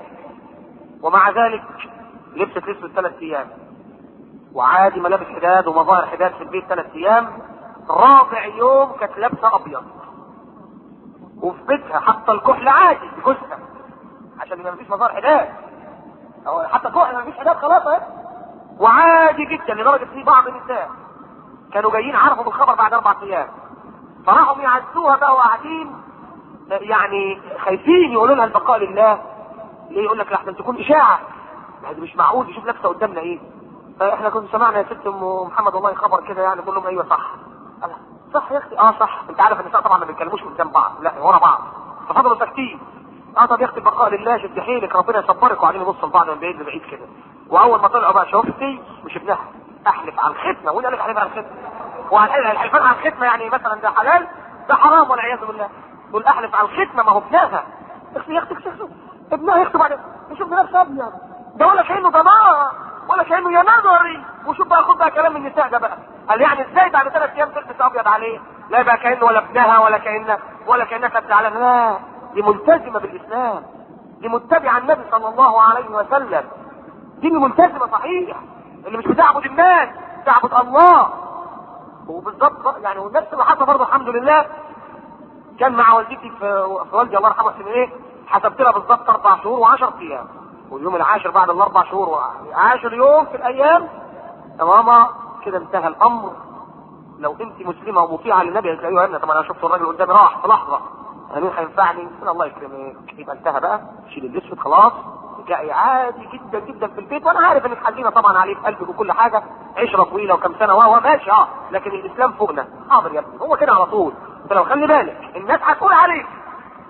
ومع ذلك لبست لبس ثلاث ايام وعادي ملابس حداد ومظاهر حداد في البيت ثلاث ايام رابع يوم كانت لابسه ابيض وفي بيتها حتى الكحل عادي في جوزها عشان ما فيش مظاهر حداد أو حتى كحل ما فيش حداد خلاص اهي وعادي جدا لدرجه في بعض النساء كانوا جايين عرفوا بالخبر بعد اربع ايام فراحوا يعزوها بقى وقاعدين يعني خايفين يقولوا لها البقاء لله ليه يقول لك لحسن تكون اشاعه يعني مش معقول يشوف لابسه قدامنا ايه فاحنا كنا سمعنا يا ست ام محمد والله خبر كده يعني كلهم ايوه صح قال صح يا اختي اه صح انت عارف النساء طبعا ما بيتكلموش قدام بعض لا ورا بعض ففضلوا ساكتين اه طب يا اختي البقاء لله شد حيلك ربنا يصبرك وقاعدين يبصوا لبعض من بعيد لبعيد كده واول ما طلعوا بقى شفتي مش ابنها احلف على الختمه وين قال لك احلف على الختمه وعلى الحلفان على الختمه يعني مثلا ده حلال ده حرام والعياذ بالله تقول احلف على الختمه ما هو ابنها اختي يا اختي اختي ابنها يخطب عليه يشوف بنفسه ابيض ده ولا كانه ضمان ولا كانه يا نظري وشوف بقى خد بقى كلام النساء ده بقى قال يعني ازاي بعد ثلاث ايام تلبس ابيض عليه لا يبقى كانه ولا ابنها ولا كانه ولا كانها كانت على لا دي ملتزمه بالاسلام دي متبعه النبي صلى الله عليه وسلم دي ملتزمه صحيح اللي مش بتعبد الناس بتعبد الله وبالظبط يعني ونفس اللي حصل برضه الحمد لله كان مع والدتي في, في والدي الله يرحمه اسمه ايه حسبت لها بالظبط اربع شهور وعشر ايام واليوم العاشر بعد الاربع شهور عاشر يوم في الايام يا ماما كده انتهى الامر لو انت مسلمه ومطيعه للنبي قالت ايوه يا ابني طب انا شفت الراجل قدامي راح في لحظه انا مين هينفعني؟ قلت الله يكرمك يبقى انتهى بقى شيل الاسود خلاص جاي عادي جدا جدا في البيت وانا عارف انك حزينه طبعا عليه في قلبك وكل حاجه عشره طويله وكم سنه وهو ماشي اه لكن الاسلام فوقنا حاضر يا ابني هو كده على طول انت لو خلي بالك الناس هتقول عليك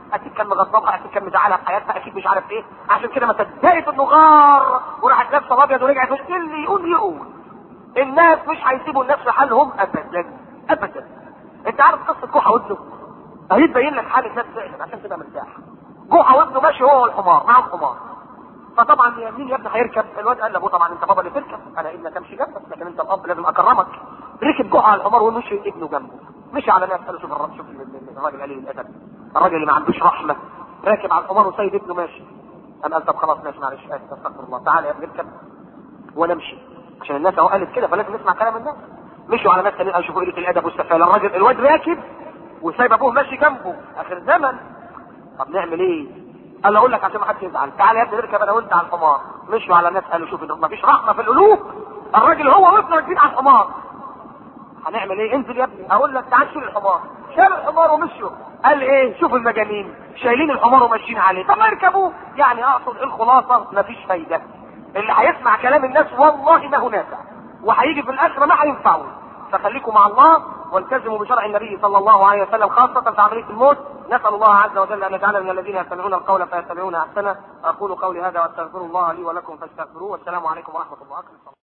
اكيد كان مغضبها اكيد كان مزعلها في حياتها اكيد مش عارف ايه عشان كده ما صدقت انه غار وراحت لابسه ابيض ورجعت تقول اللي يقول يقول الناس مش هيسيبوا الناس في حالهم ابدا ابدا انت عارف قصه جحا وابنه هيتبين لك حال الناس فعلا عشان تبقى مرتاح جحا وابنه ماشي هو والحمار معاه الحمار فطبعا مين يا ابني هيركب الواد قال لابوه طبعا انت بابا اللي تركب انا ابنك امشي جنبك لكن انت الاب لازم اكرمك ركب جحا على الحمار ومشي ابنه جنبه مشي على ناس قال شوف الراجل شوف الراجل قليل الادب الراجل اللي ما عندوش رحمه راكب على الحمار وسيد ابنه ماشي قام قال طب خلاص ماشي معلش اسف استغفر الله تعالى يا ابني اركب وانا امشي عشان الناس اهو قالت كده فلازم نسمع كلام الناس مشوا على ناس تانيين قالوا شوفوا قله الادب والسفاله الراجل الواد راكب وسايب ابوه ماشي جنبه اخر زمن طب نعمل ايه؟ قال له اقول لك عشان ما حدش يزعل تعالى يا ابني نركب انا وانت على الحمار مشوا على ناس قالوا شوف ما فيش رحمه في القلوب الراجل هو وابنه راكبين على الحمار هنعمل ايه انزل يا ابني اقول لك تعال شيل الحمار شال الحمار ومشوا قال ايه شوف المجانين شايلين الحمار وماشيين عليه طب ما يركبوه يعني اقصد الخلاصه مفيش فايده اللي هيسمع كلام الناس والله ما هو نافع وهيجي في الاخره ما هينفعه فخليكم مع الله والتزموا بشرع النبي صلى الله عليه وسلم خاصة في عملية الموت نسأل الله عز وجل أن يجعلنا من الذين يستمعون القول فيتبعون أحسنه أقول قولي هذا وأستغفر الله لي ولكم فاستغفروه والسلام عليكم ورحمة الله